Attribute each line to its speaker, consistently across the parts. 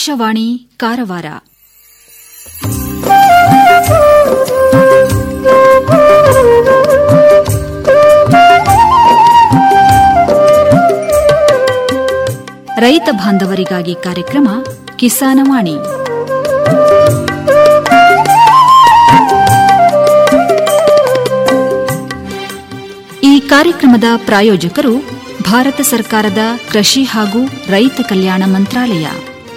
Speaker 1: ಆಕಾಶವಾಣಿ ಕಾರವಾರ ರೈತ ಬಾಂಧವರಿಗಾಗಿ ಕಾರ್ಯಕ್ರಮ ಕಿಸಾನವಾಣಿ ಈ ಕಾರ್ಯಕ್ರಮದ ಪ್ರಾಯೋಜಕರು ಭಾರತ ಸರ್ಕಾರದ ಕೃಷಿ ಹಾಗೂ ರೈತ ಕಲ್ಯಾಣ ಮಂತ್ರಾಲಯ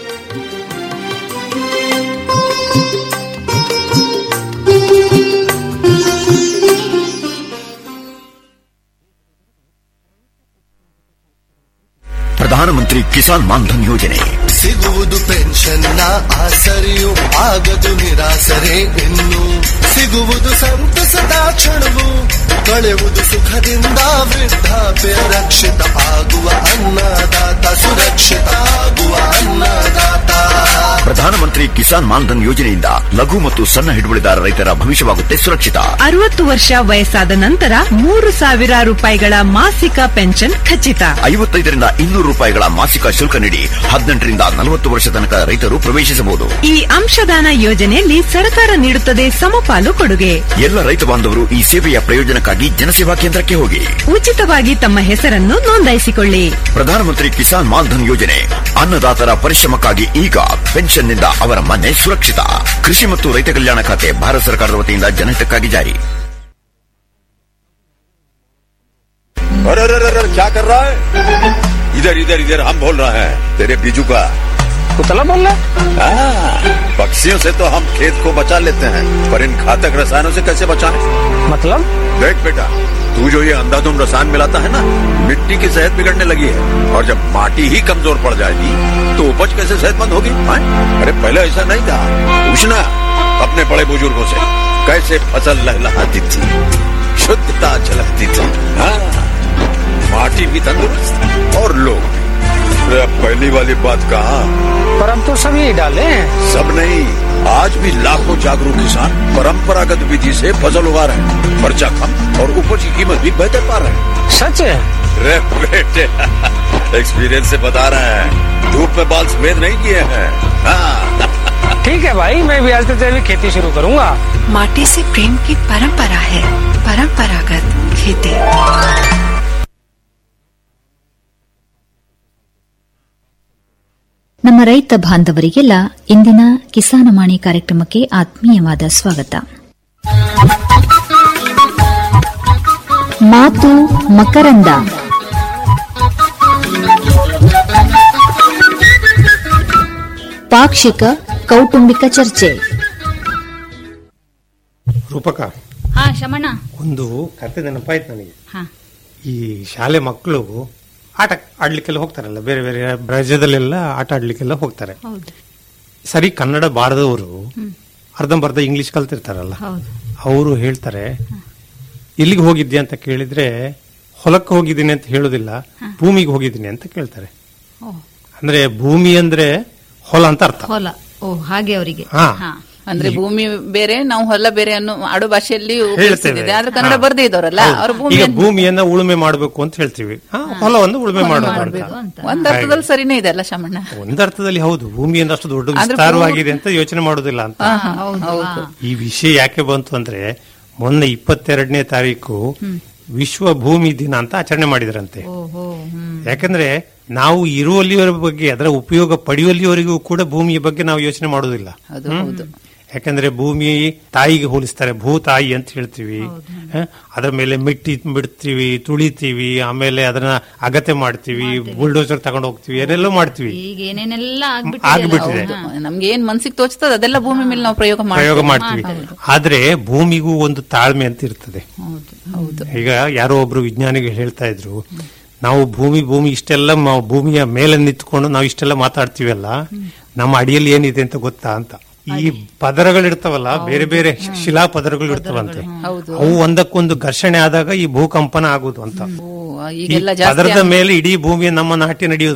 Speaker 2: ಪ್ರಧಾನಮಂತ್ರಿ ಕಿಸಾನ್ ಮಾನ್ಧನ್ ಯೋಜನೆ
Speaker 3: ಸಿಗುವುದು ಪೆನ್ಷನ್ನ ಆಸರೆಯು ಆಗದು ನಿರಾಸರೆ ಇನ್ನು ಸಿಗುವುದು ಸಂತಸದ ಕ್ಷಣವು ಕಳೆಯುವುದು ಸುಖದಿಂದ ವೃದ್ಧಾಪ್ಯ ರಕ್ಷಿತ ಆಗುವ ಅನ್ನದಾತ ಸುರಕ್ಷಿತ ಆಗುವ ಅನ್ನದಾತ
Speaker 2: ಪ್ರಧಾನಮಂತ್ರಿ ಕಿಸಾನ್ ಮಾನ್ಧನ್ ಯೋಜನೆಯಿಂದ ಲಘು ಮತ್ತು ಸಣ್ಣ ಹಿಡುವಳಿದಾರ ರೈತರ ಭವಿಷ್ಯವಾಗುತ್ತೆ ಸುರಕ್ಷಿತ
Speaker 4: ಅರವತ್ತು ವರ್ಷ ವಯಸ್ಸಾದ ನಂತರ ಮೂರು ಸಾವಿರ ರೂಪಾಯಿಗಳ ಮಾಸಿಕ ಪೆನ್ಷನ್ ಖಚಿತ
Speaker 2: ಐವತ್ತೈದರಿಂದ ಇನ್ನೂರು ರೂಪಾಯಿಗಳ ಮಾಸಿಕ ಶುಲ್ಕ ನೀಡಿ ಹದಿನೆಂಟರಿಂದ ನಲವತ್ತು ವರ್ಷ ತನಕ ರೈತರು ಪ್ರವೇಶಿಸಬಹುದು
Speaker 4: ಈ ಅಂಶದಾನ ಯೋಜನೆಯಲ್ಲಿ ಸರ್ಕಾರ ನೀಡುತ್ತದೆ ಸಮಪಾಲು ಕೊಡುಗೆ
Speaker 2: ಎಲ್ಲ ರೈತ ಬಾಂಧವರು ಈ ಸೇವೆಯ ಪ್ರಯೋಜನಕ್ಕಾಗಿ ಜನಸೇವಾ ಕೇಂದ್ರಕ್ಕೆ ಹೋಗಿ
Speaker 4: ಉಚಿತವಾಗಿ ತಮ್ಮ ಹೆಸರನ್ನು ನೋಂದಾಯಿಸಿಕೊಳ್ಳಿ
Speaker 2: ಪ್ರಧಾನಮಂತ್ರಿ ಕಿಸಾನ್ ಮಾನ್ಧನ್ ಯೋಜನೆ ಅನ್ನದಾತರ ಪರಿಶ್ರಮಕ್ಕಾಗಿ ಈಗ ಪೆನ್ಷನ್ನಿಂದ ಅವರ ಮನೆ ಸುರಕ್ಷಿತ ಕೃಷಿ ಮತ್ತು ರೈತ ಕಲ್ಯಾಣ ಖಾತೆ ಭಾರತ ಸರ್ಕಾರದ ವತಿಯಿಂದ ಜನಹಿತಕ್ಕಾಗಿ ಜಾರಿ
Speaker 5: अरे अरे अरे अरे, क्या कर रहा है इधर इधर इधर हम बोल रहे हैं तेरे बीजू का
Speaker 6: कुतला बोल रहा
Speaker 5: हाँ, पक्षियों से तो हम खेत को बचा लेते हैं पर इन घातक रसायनों से कैसे बचाएं?
Speaker 6: मतलब
Speaker 5: देख बेटा तू जो ये अंधाधुंध रसायन मिलाता है ना मिट्टी की सेहत बिगड़ने लगी है और जब माटी ही कमजोर पड़ जाएगी तो उपज कैसे सेहतमंद होगी हाँ? अरे पहले ऐसा नहीं था पूछना अपने बड़े बुजुर्गों से कैसे फसल लहलहाती थी शुद्धता झलकती थी हाँ माटी भी तंदुरुस्त और लोग भी अरे अब पहली वाली बात कहा
Speaker 6: पर हम तो सब यही डाले हैं
Speaker 5: सब नहीं आज भी लाखों जागरूक किसान परंपरागत विधि से फसल उगा रहे हैं खर्चा कम और उपज की कीमत भी बेहतर पा रहे हैं
Speaker 6: सच है
Speaker 5: रे बेटे एक्सपीरियंस से बता रहे हैं धूप में बाल सफेद नहीं किए हैं हाँ
Speaker 6: ठीक है भाई मैं भी आज से जैविक खेती शुरू करूंगा
Speaker 7: माटी से प्रेम की परंपरा है परंपरागत खेती
Speaker 1: ನಮ್ಮ ರೈತ ಬಾಂಧವರಿಗೆಲ್ಲ ಇಂದಿನ ಕಿಸಾನವಾಣಿ ಕಾರ್ಯಕ್ರಮಕ್ಕೆ ಆತ್ಮೀಯವಾದ ಸ್ವಾಗತ ಮಾತು ಮಕರಂದ ಪಾಕ್ಷಿಕ ಕೌಟುಂಬಿಕ ಚರ್ಚೆ
Speaker 8: ರೂಪಕ
Speaker 1: ಹಾ ಶಮಣ
Speaker 8: ಒಂದು ಕತೆ ನೆನಪಾಯ್ತು ನನಗೆ
Speaker 1: ಹಾ.
Speaker 8: ಈ ಶಾಲೆ ಮಕ್ಕಳು ಆಟ ಆಡ್ಲಿಕ್ಕೆಲ್ಲ ಹೋಗ್ತಾರಲ್ಲ ಬೇರೆ ಬೇರೆ ರಾಜ್ಯದಲ್ಲೆಲ್ಲ ಆಟ ಆಡ್ಲಿಕ್ಕೆಲ್ಲ ಹೋಗ್ತಾರೆ
Speaker 1: ಹೌದು
Speaker 8: ಸರಿ ಕನ್ನಡ ಬಾರದವರು ಅರ್ಧಂಬರ್ಧ ಇಂಗ್ಲಿಷ್ ಕಲ್ತಿರ್ತಾರಲ್ಲ
Speaker 1: ಹೌದು
Speaker 8: ಅವರು ಹೇಳ್ತಾರೆ ಎಲ್ಲಿಗೆ ಹೋಗಿದ್ಯಾ ಅಂತ ಕೇಳಿದ್ರೆ ಹೊಲಕ್ಕೆ ಹೋಗಿದ್ದೀನಿ ಅಂತ ಹೇಳೋದಿಲ್ಲ ಭೂಮಿಗೆ ಹೋಗಿದ್ದೀನಿ ಅಂತ ಕೇಳ್ತಾರೆ
Speaker 1: ಓ
Speaker 8: ಅಂದ್ರೆ ಭೂಮಿ ಅಂದ್ರೆ ಹೊಲ ಅಂತ ಅರ್ಥ
Speaker 1: ಹೊಲ ಓ ಹಾಗೆ ಅವರಿಗೆ
Speaker 8: ಹಾ.
Speaker 1: ಹಾ
Speaker 9: ಅಂದ್ರೆ ಭೂಮಿ ಬೇರೆ ನಾವು ಹೊಲ ಬೇರೆ ಅನ್ನೋ ಆಡು ಭಾಷೆಯಲ್ಲಿ ಉಪಯೋಗಿಸ್ತಿದೆ
Speaker 8: ಹೇಳ್ತೇವೆ
Speaker 9: ಆದ್ರೆ ಕನ್ನಡ
Speaker 8: ಹಾ.
Speaker 9: ಬರ್ದೇ ಇದ್ದವರಲ್ಲ
Speaker 8: ಹೌದು.
Speaker 9: ಅವ್ರ ಭೂಮಿ
Speaker 8: ಈಗ ಭೂಮಿಯನ್ನ ಉಳುಮೆ ಮಾಡಬೇಕು ಅಂತ ಹೇಳ್ತೀವಿ ಹಾ, ಹೊಲವನ್ನು ಉಳುಮೆ ಮಾಡೋದು ಅಂತ
Speaker 1: ಮಾಡ್ಬೇಕು ಅಂತ
Speaker 9: ಒಂದ್ ಅರ್ಥದಲ್ಲಿ ಸರಿನೇ ಇದೆ ಅಲ್ಲ ಶಮಣ್ಣ
Speaker 8: ಒಂದರ್ಥದಲ್ಲಿ ಹೌದು ಭೂಮಿಯಿಂದ ಅಷ್ಟು ದೊಡ್ಡ
Speaker 9: ಆದ್ರೆ
Speaker 8: ವಿಸ್ತಾರವಾಗಿದೆ ಅಂತ ಯೋಚನೆ ಮಾಡೋದಿಲ್ಲ ಅಂತ
Speaker 1: ಹೌದು ಹಾ.
Speaker 8: ಈ ವಿಷಯ ಯಾಕೆ ಬಂತು ಅಂದ್ರೆ ಮೊನ್ನೆ ಇಪ್ಪತ್ತೆರಡನೇ ತಾರೀಕು ವಿಶ್ವ ಭೂಮಿ ದಿನ ಅಂತ ಆಚರಣೆ ಮಾಡಿದ್ರಂತೆ
Speaker 1: ಓಹೋ ಹ್ಮ್
Speaker 8: ಯಾಕಂದ್ರೆ ನಾವು ಇರುವಲ್ಲಿಯವರ ಬಗ್ಗೆ ಅದರ ಉಪಯೋಗ ಪಡೆಯುವಲ್ಲಿವರೆಗೂ ಕೂಡ ಭೂಮಿಯ ಬಗ್ಗೆ ನಾವು ಯೋಚನೆ ಮಾಡೋದಿಲ್ಲ
Speaker 9: ಹೌದು ಹೌದು
Speaker 8: ಯಾಕಂದ್ರೆ ಭೂಮಿ ತಾಯಿಗೆ ಹೋಲಿಸ್ತಾರೆ ಭೂ ತಾಯಿ ಅಂತ ಹೇಳ್ತೀವಿ ಹ? ಅದರ ಮೇಲೆ ಮಿಟ್ಟಿ ಬಿಡ್ತೀವಿ ತುಳಿತೀವಿ ಆಮೇಲೆ ಅದನ್ನ ಅಗತ್ಯ ಮಾಡ್ತೀವಿ ಬುಲ್ಡೋಸರ್ ತಗೊಂಡು ಹೋಗ್ತೀವಿ ಅದೆಲ್ಲ ಮಾಡ್ತೀವಿ
Speaker 1: ಈಗ ಏನೇನೆಲ್ಲ
Speaker 8: ಆಗ್ಬಿಟ್ಟಿದೆ.
Speaker 1: ಆಗ್ಬಿಟ್ಟಿದೆ
Speaker 9: ನಮ್ಗೆ ಏನ್ ಮನ್ಸಿಗೆ ತೋಚ್ತದ ಅದೆಲ್ಲ ಭೂಮಿ ಮೇಲೆ ನಾವು ಪ್ರಯೋಗ
Speaker 8: ಪ್ರಯೋಗ
Speaker 9: ಮಾಡ್ತೀವಿ
Speaker 8: ಮಾಡ್ತೀವಿ ಆದ್ರೆ ಭೂಮಿಗೂ ಒಂದು ತಾಳ್ಮೆ ಅಂತ ಇರ್ತದೆ
Speaker 9: ಹೌದು ಹೌದು
Speaker 8: ಈಗ ಯಾರೋ ಒಬ್ರು ವಿಜ್ಞಾನಿಗಳು ಹೇಳ್ತಾ ಇದ್ರು ನಾವು ಭೂಮಿ ಭೂಮಿ ಇಷ್ಟೆಲ್ಲ ನಾವು ಭೂಮಿಯ ಮೇಲೆ ನಿಂತ್ಕೊಂಡು ನಾವು ಇಷ್ಟೆಲ್ಲ ಮಾತಾಡ್ತೀವಲ್ಲ ನಮ್ಮ ಅಡಿಯಲ್ಲಿ ಏನಿದೆ ಅಂತ ಗೊತ್ತಾ ಅಂತ ಈ ಪದರಗಳಿರ್ತಾವಲ್ಲ ಬೇರೆ ಬೇರೆ ಶಿಲಾ ಪದರಗಳು ಇರ್ತಾವಂತೆ
Speaker 9: ಹೌದು
Speaker 8: ಅವು ಒಂದಕ್ಕೊಂದು ಘರ್ಷಣೆ ಆದಾಗ ಈ ಭೂಕಂಪನ ಆಗುದು ಅಂತ
Speaker 9: ಓ,
Speaker 8: ಈ
Speaker 9: ಈಗೆಲ್ಲ ಜಾಸ್ತಿ
Speaker 8: ಪದರದ ಮೇಲೆ ಇಡೀ ಭೂಮಿಯ ನಮ್ಮ ನಾಟ್ಯ ನಡೆಯೋದು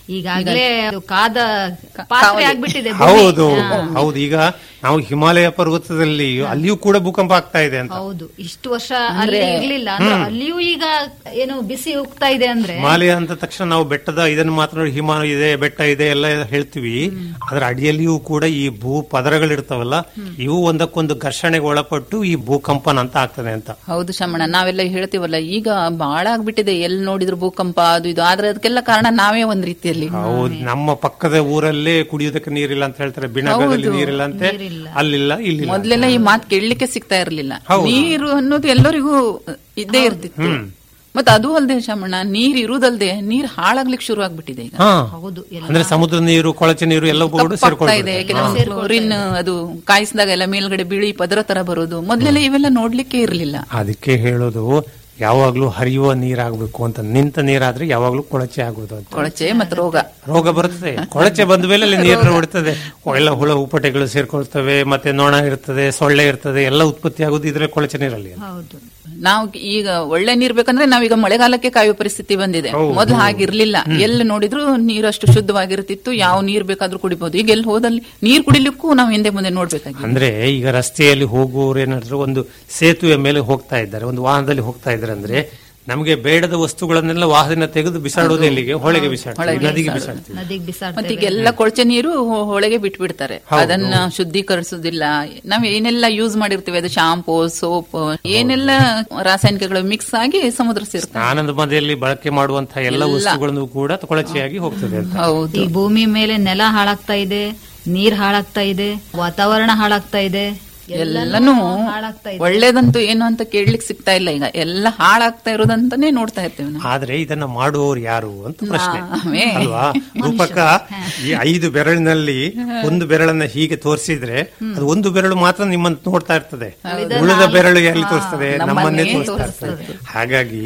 Speaker 1: ಈಗಾಗಲೇ ಅದು ಕಾದ ಪಾತ್ರೆ ಆಗ್ಬಿಟ್ಟಿದೆ ಭೂಮಿ.
Speaker 8: ಹೌದು
Speaker 1: ಹಾ.
Speaker 8: ಹೌದು ಈಗ ನಾವು ಹಿಮಾಲಯ ಪರ್ವತದಲ್ಲಿ ಅಲ್ಲಿಯೂ ಕೂಡ ಭೂಕಂಪ ಆಗ್ತಾ ಇದೆ ಅಂತ
Speaker 1: ಹೌದು ಇಷ್ಟು ವರ್ಷ ಅಲ್ಲಿ ಇರ್ಲಿಲ್ಲ ಅಂದ್ರೆ ಅಲ್ಲಿಯೂ ಈಗ ಏನು ಬಿಸಿ ಹೋಗ್ತಾ ಇದೆ ಅಂದ್ರೆ
Speaker 8: ಹಿಮಾಲಯ ಅಂತ ತಕ್ಷಣ ನಾವು ಬೆಟ್ಟದ ಇದನ್ನು ಮಾತ್ರ ನೋಡಿ ಹಿಮ ಇದೆ ಬೆಟ್ಟ ಇದೆ ಎಲ್ಲ ಹೇಳ್ತೀವಿ ಅದರ ಅಡಿಯಲ್ಲಿಯೂ ಕೂಡ ಈ ಭೂ ಪದರಗಳಿರ್ತಾವಲ್ಲ ಇವು ಒಂದಕ್ಕೊಂದು ಘರ್ಷಣೆಗೆ ಒಳಪಟ್ಟು ಈ ಭೂಕಂಪನ ಅಂತ ಆಗ್ತದೆ ಅಂತ
Speaker 9: ಹೌದು ಶಮಣ ನಾವೆಲ್ಲ ಹೇಳ್ತೀವಲ್ಲ ಈಗ ಬಹಳ ಆಗ್ಬಿಟ್ಟಿದೆ ಎಲ್ಲಿ ನೋಡಿದ್ರು ಭೂಕಂಪ ಅದು ಇದು ಆದ್ರೆ ಅದಕ್ಕೆಲ್ಲ ಕಾರಣ ನಾವೇ ಒಂದ್ ರೀತಿಯಲ್ಲಿ
Speaker 8: ಹೌದು ನಮ್ಮ ಪಕ್ಕದ ಊರಲ್ಲೇ ಕುಡಿಯೋದಕ್ಕೆ ನೀರಿಲ್ಲ ಅಂತ ಹೇಳ್ತಾರೆ ಬಿಣಗದಲ್ಲಿ ನೀರಿಲ್ಲ ಅಂತೆ ಅಲ್ಲಿಲ್ಲ ಇಲ್ಲಿ
Speaker 9: ಮೊದ್ಲೆಲ್ಲ ಈ ಮಾತು ಕೇಳಲಿಕ್ಕೆ ಸಿಗ್ತಾ ಇರ್ಲಿಲ್ಲ
Speaker 8: ಹೌದು.
Speaker 9: ನೀರು ಅನ್ನೋದು ಎಲ್ಲರಿಗೂ ಇದ್ದೇ ಇರ್ತಿತ್ತು ಮತ್ತೆ ಅದು ಅಲ್ದೆ ಶಮಣ ನೀರ್ ಇರುದಲ್ದೆ ನೀರ್ ಹಾಳಾಗ್ಲಿಕ್ಕೆ ಶುರು ಆಗ್ಬಿಟ್ಟಿದೆ ಈಗ
Speaker 8: ಹಾ
Speaker 1: ಹೌದು ಎಲ್ಲ
Speaker 8: ಅಂದ್ರೆ ಸಮುದ್ರ ನೀರು ಕೊಳಚೆ ನೀರು ಎಲ್ಲ ಕೂಡ
Speaker 9: ಕಪ್ಪಾಗ್ತಾ ಇದೆ
Speaker 8: ಸೇರ್ಕೊಳ್ತದೆ
Speaker 9: ಕೆಲವೊಂದು ಕ್ಲೋರಿನ್ ಅದು ಕಾಯಿಸಿದಾಗ ಎಲ್ಲ ಮೇಲ್ಗಡೆ ಬಿಳಿ ಪದರ ತರ ಬರೋದು ಮೊದ್ಲೆಲ್ಲ ಇವೆಲ್ಲ ನೋಡ್ಲಿಕ್ಕೆ ಇರ್ಲಿಲ್ಲ
Speaker 8: ಅದಕ್ಕೆ ಹೇಳೋದು ಯಾವಾಗ್ಲೂ ಹರಿಯುವ ನೀರಾಗಬೇಕು ಅಂತ ನಿಂತ ನೀರಾದ್ರೆ ಯಾವಾಗ್ಲೂ ಕೊಳಚೆ ಆಗುವುದು ಅಂತ
Speaker 9: ಕೊಳಚೆ ಮತ್ತೆ ರೋಗ
Speaker 8: ರೋಗ ಬರುತ್ತದೆ ಕೊಳಚೆ ಬಂದ ಮೇಲೆ ಅಲ್ಲಿ ನೀರು ಹೊಡಿತದೆ ಎಲ್ಲ ಹುಳ ಉಪಟೆಗಳು ಸೇರ್ಕೊಳ್ತವೆ ಮತ್ತೆ ನೊಣ ಇರ್ತದೆ ಸೊಳ್ಳೆ ಇರ್ತದೆ ಎಲ್ಲ ಉತ್ಪತ್ತಿ ಆಗುದು ಇದ್ರೆ ಕೊಳಚೆ ನೀರಲ್ಲಿ
Speaker 1: ಹೌದು
Speaker 9: ನಾವು ಈಗ ಒಳ್ಳೆ ನೀರ್ ಬೇಕಂದ್ರೆ ನಾವೀಗ ಮಳೆಗಾಲಕ್ಕೆ ಕಾಯುವ ಪರಿಸ್ಥಿತಿ ಬಂದಿದೆ ಮೊದ್ಲು ಹಾಗಿರ್ಲಿಲ್ಲ ಎಲ್ಲಿ ನೋಡಿದ್ರು ನೀರು ಅಷ್ಟು ಶುದ್ಧವಾಗಿರ್ತಿತ್ತು ಯಾವ ನೀರ್ ಬೇಕಾದ್ರೂ ಕುಡಿಬಹುದು ಈಗ ಎಲ್ಲಿ ಹೋದಲ್ಲಿ ನೀರ್ ಕುಡಿಲಿಕ್ಕೂ ನಾವು ಹಿಂದೆ ಮುಂದೆ ನೋಡ್ಬೇಕಾಗಿದೆ
Speaker 8: ಅಂದ್ರೆ ಈಗ ರಸ್ತೆಯಲ್ಲಿ ಹೋಗುವವರು ಏನಾದ್ರು ಒಂದು ಸೇತುವೆ ಮೇಲೆ ಹೋಗ್ತಾ ಇದ್ದಾರೆ ಒಂದು ವಾಹನದಲ್ಲಿ ಹೋಗ್ತಾ ಇದ್ದಾರೆ ಅಂದ್ರೆ ನಮಗೆ ಬೇಡದ ವಸ್ತುಗಳನ್ನೆಲ್ಲ ವಾಹನ ತೆಗೆದು ಬಿಸಾಡೋದು ಎಲ್ಲಿಗೆ ಹೊಳೆಗೆ ಬಿಸಾಡ್ತೀವಿ ನದಿಗೆ ಬಿಸಾಡ್ತೀವಿ
Speaker 1: ನದಿಗೆ ಬಿಸಾಡ್ತಾ
Speaker 9: ಮತ್ತೆ ಈಗೆಲ್ಲ ಕೊಳಚೆ ನೀರು ಹೊ- ಹೊಳೆಗೆ ಬಿಟ್ಬಿಡ್ತಾರೆ ಅದನ್ನ ಶುದ್ಧೀಕರಿಸುದಿಲ್ಲ ನಾವ್ ಏನೆಲ್ಲ ಯೂಸ್ ಮಾಡಿರ್ತೀವಿ ಅದು ಶಾಂಪೂ ಸೋಪ್ ಏನೆಲ್ಲ ರಾಸಾಯನಿಕಗಳು ಮಿಕ್ಸ್ ಆಗಿ ಸಮುದ್ರ ಸೇರ್ತವೆ
Speaker 8: ಸ್ನಾನದ ಮನೆಯಲ್ಲಿ ಬಳಕೆ ಮಾಡುವಂತಹ ಎಲ್ಲ ವಸ್ತುಗಳನ್ನು ಕೂಡ ಕೊಳಚೆಯಾಗಿ ಹೋಗ್ತದೆ ಅಂತ
Speaker 9: ಹೌದು
Speaker 1: ಈ ಭೂಮಿ ಮೇಲೆ ನೆಲ ಹಾಳಾಗ್ತಾ ಇದೆ ನೀರ್ ಹಾಳಾಗ್ತಾ ಇದೆ ವಾತಾವರಣ ಹಾಳಾಗ್ತಾ ಇದೆ
Speaker 9: ಎಲ್ಲನೂ
Speaker 1: ಹಾಳಾಗ್ತಾ ಇದೆ
Speaker 9: ಒಳ್ಳೇದಂತೂ ಏನು ಅಂತ ಕೇಳಲಿಕ್ಕೆ ಸಿಗ್ತಾ ಇಲ್ಲ ಈಗ ಎಲ್ಲ ಹಾಳಾಗ್ತಾ ಇರೋದಂತಾನೆ ನೋಡ್ತಾ ಇರ್ತೇವೆ ನಾವು
Speaker 8: ಆದ್ರೆ ಇದನ್ನ ಮಾಡುವವರು ಯಾರು ಅಂತ ಪ್ರಶ್ನೆ
Speaker 9: ನಾವೇ.
Speaker 8: ಅಲ್ವಾ ರೂಪಕ ಈ ಐದು ಬೆರಳಿನಲ್ಲಿ ಒಂದು ಬೆರಳನ್ನ ಹೀಗೆ ತೋರಿಸಿದ್ರೆ ಅದು ಒಂದು ಬೆರಳು ಮಾತ್ರ ನಿಮ್ಮನ್ನು ನೋಡ್ತಾ ಇರ್ತದೆ ಉಳಿದ ಬೆರಳು ಎಲ್ಲಿ ತೋರಿಸ್ತದೆ ನಮ್ಮನ್ನೇ ತೋರಿಸ್ತಾ ಇರ್ತದೆ ಹಾಗಾಗಿ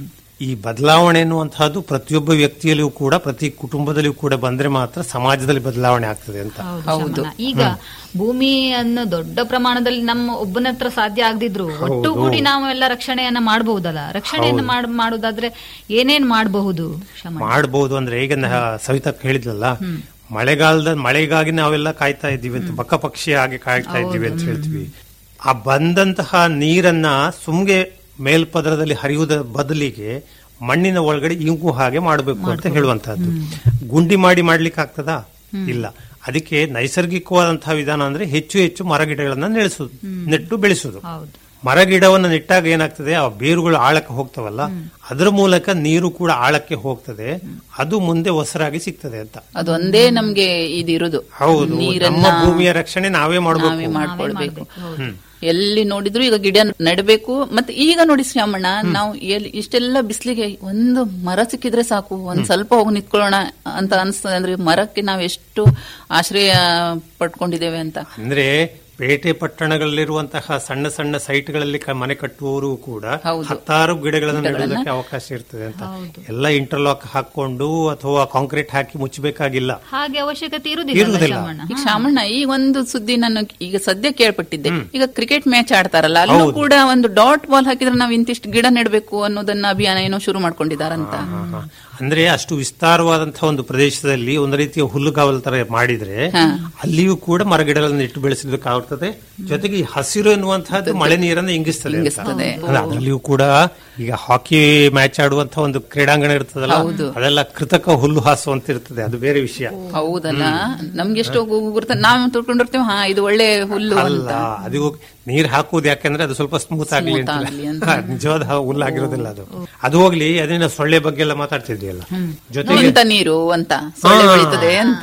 Speaker 8: ಈ ಬದಲಾವಣೆ ಎನ್ನುವಂತಹದ್ದು ಪ್ರತಿಯೊಬ್ಬ ವ್ಯಕ್ತಿಯಲ್ಲಿಯೂ ಕೂಡ ಪ್ರತಿ ಕುಟುಂಬದಲ್ಲಿಯೂ ಕೂಡ ಬಂದ್ರೆ ಮಾತ್ರ ಸಮಾಜದಲ್ಲಿ ಬದಲಾವಣೆ ಆಗ್ತದೆ ಅಂತ
Speaker 1: ಹೌದು ಶಮನ. ಈಗ ಭೂಮಿಯನ್ನು ದೊಡ್ಡ ಪ್ರಮಾಣದಲ್ಲಿ ನಮ್ಮ ಒಬ್ಬನ ಹತ್ರ ಸಾಧ್ಯ ಆಗದಿದ್ರು ಒಟ್ಟುಗೂಡಿ ನಾವು ಎಲ್ಲ ರಕ್ಷಣೆಯನ್ನ ಮಾಡಬಹುದಲ್ಲ ರಕ್ಷಣೆಯನ್ನ ಮಾಡ್- ಮಾಡುದಾದ್ರೆ ಏನೇನ್ ಮಾಡಬಹುದು ಶಮನ
Speaker 8: ಮಾಡಬಹುದು ಅಂದ್ರೆ ಈಗ ನ- ಸವಿತಕ್ಕ ಹೇಳಿದ್ಲಲ್ಲ ಮಳೆಗಾಲದ ಮಳೆಗಾಗಿ ನಾವೆಲ್ಲ ಕಾಯ್ತಾ ಇದ್ದೀವಿ ಅಂತ ಬಕ್ಕ ಪಕ್ಷಿ ಹಾಗೆ ಕಾಯ್ತಾ ಇದ್ದೀವಿ ಅಂತ ಹೇಳ್ತೀವಿ ಆ ಬಂದಂತಹ ನೀರನ್ನ ಸುಮ್ಗೆ ಮೇಲ್ಪದರದಲ್ಲಿ ಹರಿಯುವುದ ಬದಲಿಗೆ ಮಣ್ಣಿನ ಒಳಗಡೆ ಇಂಗು ಹಾಗೆ ಮಾಡಬೇಕು ಅಂತ ಹೇಳುವಂತಹದ್ದು ಗುಂಡಿ ಮಾಡಿ ಮಾಡ್ಲಿಕ್ಕೆ ಆಗ್ತದಾ ಇಲ್ಲ ಅದಕ್ಕೆ ನೈಸರ್ಗಿಕವಾದಂತಹ ವಿಧಾನ ಅಂದ್ರೆ ಹೆಚ್ಚು ಹೆಚ್ಚು ಮರಗಿಡಗಳನ್ನ ನೆಲೆಸುದು ನೆಟ್ಟು ಬೆಳೆಸುದು
Speaker 1: ಹೌದು
Speaker 8: ಮರಗಿಡವನ್ನು ನೆಟ್ಟಾಗ ಏನಾಗ್ತದೆ ಆ ಬೇರುಗಳು ಆಳಕ್ಕೆ ಹೋಗ್ತವಲ್ಲ ಅದರ ಮೂಲಕ ನೀರು ಕೂಡ ಆಳಕ್ಕೆ ಹೋಗ್ತದೆ ಅದು ಮುಂದೆ ಹೊಸರಾಗಿ ಸಿಗ್ತದೆ ಅಂತ
Speaker 9: ಅದೊಂದೇ ನಮ್ಗೆ ಇದಿರುದು
Speaker 8: ಹೌದು ನಮ್ಮ
Speaker 9: ನೀರನ್ನ
Speaker 8: ಭೂಮಿಯ ರಕ್ಷಣೆ ನಾವೇ
Speaker 9: ನಾವೇ
Speaker 8: ಮಾಡಬೇಕು
Speaker 9: ಮಾಡ್ಕೊಳ್ಬೇಕು ಎಲ್ಲಿ ನೋಡಿದ್ರು ಈಗ ಗಿಡ ನೆಡಬೇಕು ಮತ್ತೆ ಈಗ ನೋಡಿ ಶ್ಯಾಮಣ್ಣ ನಾವು ಎಲ್ಲಿ ಇಷ್ಟೆಲ್ಲ ಬಿಸಿಲಿಗೆ ಒಂದು ಮರ ಸಿಕ್ಕಿದ್ರೆ ಸಾಕು ಒಂದ್ ಸ್ವಲ್ಪ ಹೋಗಿ ನಿಂತ್ಕೊಳ್ಳೋಣ ಅಂತ ಅನ್ಸ್ತದೆ ಅಂದ್ರೆ ಮರಕ್ಕೆ ನಾವು ಎಷ್ಟು ಆಶ್ರಯ ಪಡ್ಕೊಂಡಿದ್ದೇವೆ ಅಂತ
Speaker 8: ಅಂದ್ರೆ ಪೇಟೆ ಪಟ್ಟಣಗಳಲ್ಲಿರುವಂತಹ ಸಣ್ಣ ಸಣ್ಣ ಸೈಟ್ಗಳಲ್ಲಿ ಕ- ಮನೆ ಕಟ್ಟುವವರು ಕೂಡ
Speaker 9: ಹೌದು.
Speaker 8: ಹತ್ತಾರು ಗಿಡಗಳನ್ನು ನೆಡುವುದಕ್ಕೆ ಅವಕಾಶ ಇರ್ತದೆ ಅಂತ ಎಲ್ಲ ಇಂಟರ್ಲಾಕ್ ಹಾಕೊಂಡು ಅಥವಾ ಕಾಂಕ್ರೀಟ್ ಹಾಕಿ ಮುಚ್ಚಬೇಕಾಗಿಲ್ಲ
Speaker 1: ಹಾಗೆ ಅವಶ್ಯಕತೆ ಇರುವುದಿಲ್ಲ
Speaker 8: ಇರುವುದಿಲ್ಲ.
Speaker 1: ಶಮನ
Speaker 9: ಈಗ ಶಾಮಣ್ಣ ಈ ಒಂದು ಸುದ್ದಿ ನಾನು ಈಗ ಸದ್ಯ ಕೇಳ್ಪಟ್ಟಿದ್ದೆ ಈಗ ಕ್ರಿಕೆಟ್ ಮ್ಯಾಚ್ ಆಡ್ತಾರಲ್ಲ ಅಲ್ಲೂ ಕೂಡ ಒಂದು ಡಾಟ್ ಬಾಲ್ ಹಾಕಿದ್ರೆ ನಾವು ಇಂತಿಷ್ಟು ಗಿಡ ನೆಡಬೇಕು ಅನ್ನೋದನ್ನ ಅಭಿಯಾನ ಏನೋ ಶುರು ಮಾಡ್ಕೊಂಡಿದಾರಂತ
Speaker 8: ಹಾ. ಅಂದ್ರೆ ಅಷ್ಟು ವಿಸ್ತಾರವಾದಂತಹ ಒಂದು ಪ್ರದೇಶದಲ್ಲಿ ಒಂದು ರೀತಿಯ ಹುಲ್ಲುಗಾವಲು ತರ ಮಾಡಿದ್ರೆ ಅಲ್ಲಿಯೂ ಕೂಡ ಮರಗಿಡಗಳನ್ನು ಇಟ್ಟು ಬೆಳೆಸಲಿಕ್ಕಾಗುತ್ತದೆ ಜೊತೆಗೆ ಈ ಹಸಿರು ಎನ್ನುವಂತಹದ್ದು ಮಳೆ ನೀರನ್ನು ಇಂಗಿಸ್ತದೆ ಅಂತ.
Speaker 9: ಇಂಗಿಸ್ತದೆ.
Speaker 8: ಅಂದ್ರೆ ಅದರಲ್ಲಿಯೂ ಕೂಡ ಈಗ ಹಾಕಿ ಮ್ಯಾಚ್ ಆಡುವಂತಹ ಒಂದು ಕ್ರೀಡಾಂಗಣ ಇರ್ತದಲ್ಲ ಅದೆಲ್ಲ ಕೃತಕ ಹುಲ್ಲು ಹಾಸುವಂತ ಇರ್ತದೆ ಅದು ಬೇರೆ ವಿಷಯ
Speaker 9: ಹೌದಲ್ಲ ನಮ್ಗೆ ಎಷ್ಟೋ ಗುರ್ತ ನಾವು ತಿಳ್ಕೊಂಡಿರ್ತೇವೆ ಹಾ ಇದು ಒಳ್ಳೆ ಹುಲ್ಲು
Speaker 8: ಅಲ್ಲ
Speaker 9: ಅಂತ
Speaker 8: ಅದು ನೀರ್ ಹಾಕುವುದು ಯಾಕಂದ್ರೆ ಅದು ಸ್ವಲ್ಪ ಸ್ಮೂತ್ ಆಗ್ಲಿ
Speaker 9: Smooth
Speaker 8: ಅಂತ
Speaker 9: ಆಗ್ಲಿ ಅಂತ.
Speaker 8: ಹಾ, ನಿಜವಾದ ಹುಲ್ಲಾಗಿರೋದಿಲ್ಲ ಅದು ಅದು ಹೋಗ್ಲಿ ಅದನ್ನ ಸೊಳ್ಳೆ ಬಗ್ಗೆ ಎಲ್ಲ ಮಾತಾಡ್ತಿದ್ಯಲ್ಲ ಜೊತೆಗೆ
Speaker 9: ನಿಂತ ನೀರು ಅಂತ ಸೊಳ್ಳೆ
Speaker 8: ಹಾ.
Speaker 9: ಬೆಳೀತದೆ ಅಂತ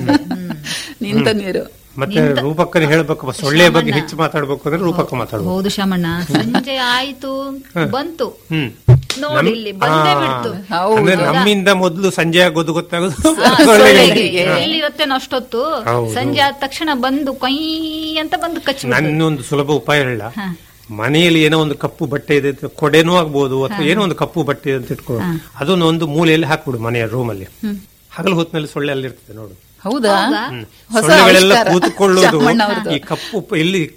Speaker 9: ನಿಂತ ನೀರು
Speaker 8: ಮತ್ತೆ ರೂಪಕ್ಕని ಹೇಳ್ಬೇಕು ಸೊಳ್ಳೆ ಬಗ್ಗೆ ಹೆಚ್ಚು ಮಾತಾಡ್ಬೇಕು ಅಂದ್ರೆ ರೂಪಕ್ಕ ಮಾತಾಡ್ಬೇಕು
Speaker 1: ಹೌದು ಶಮಣ್ಣ ಸಂಜೆ ಆಯ್ತು ಬಂತು
Speaker 8: ಹ್ಮ್
Speaker 1: ನೋಡಿ ಇಲ್ಲಿ ಬಂದೇ ಬಿಡ್ತು
Speaker 8: ಅಂದ್ರೆ ನಮ್ಮಿಂದ ಮೊದಲು ಸಂಜೆ ಆಗೋದು ಗೊತ್ತಾಗೋದು
Speaker 1: ಆ,
Speaker 8: ಸೊಳ್ಳೆಗೆ.
Speaker 1: ಸೊಳ್ಳೆಗೆ. ಎಲ್ಲಿರುತ್ತೆ ಅಷ್ಟೊತ್ತು
Speaker 8: ಹೌದು.
Speaker 1: ಸಂಜೆ ಆದ ತಕ್ಷಣ ಬಂದು ಕೈ ಅಂತ ಬಂದು ಕಚ್ಚಿ
Speaker 8: ನನ್ನೊಂದು ಸುಲಭ ಉಪಾಯ ಹೇಳ ಮನೆಯಲ್ಲಿ ಏನೋ ಒಂದು ಕಪ್ಪು ಬಟ್ಟೆ ಇದೆ ಅಂತ ಕೊಡೆನೂ ಆಗ್ಬೋದು ಅಥವಾ ಏನೋ ಒಂದು ಕಪ್ಪು ಬಟ್ಟೆ ಅಂತ ಇಟ್ಕೊಳ್ಳೋ ಅದನ್ನ ಒಂದು ಮೂಲೆಯಲ್ಲಿ ಹಾಕ್ಬಿಡು ಮನೆಯ ರೂಮಲ್ಲಿ ಹಗಲು ಹೊತ್ತಿನಲ್ಲಿ ಸೊಳ್ಳೆ ಅಲ್ಲಿ ಇರ್ತದೆ ನೋಡು
Speaker 9: ಹೌದಾ
Speaker 8: ಹ್ಮ್.
Speaker 9: ಹೊಸ
Speaker 8: ಸೊಳ್ಳೆಗಳೆಲ್ಲ
Speaker 9: ಆವಿಷ್ಕಾರ.
Speaker 8: ಕೂತ್ಕೊಳ್ಳೋದು
Speaker 9: ಚಾಮಣ್ಣ ಅವ್ರದ್ದು.
Speaker 8: ಈ ಕಪ್ಪು ಪ- ಎಲ್ಲಿ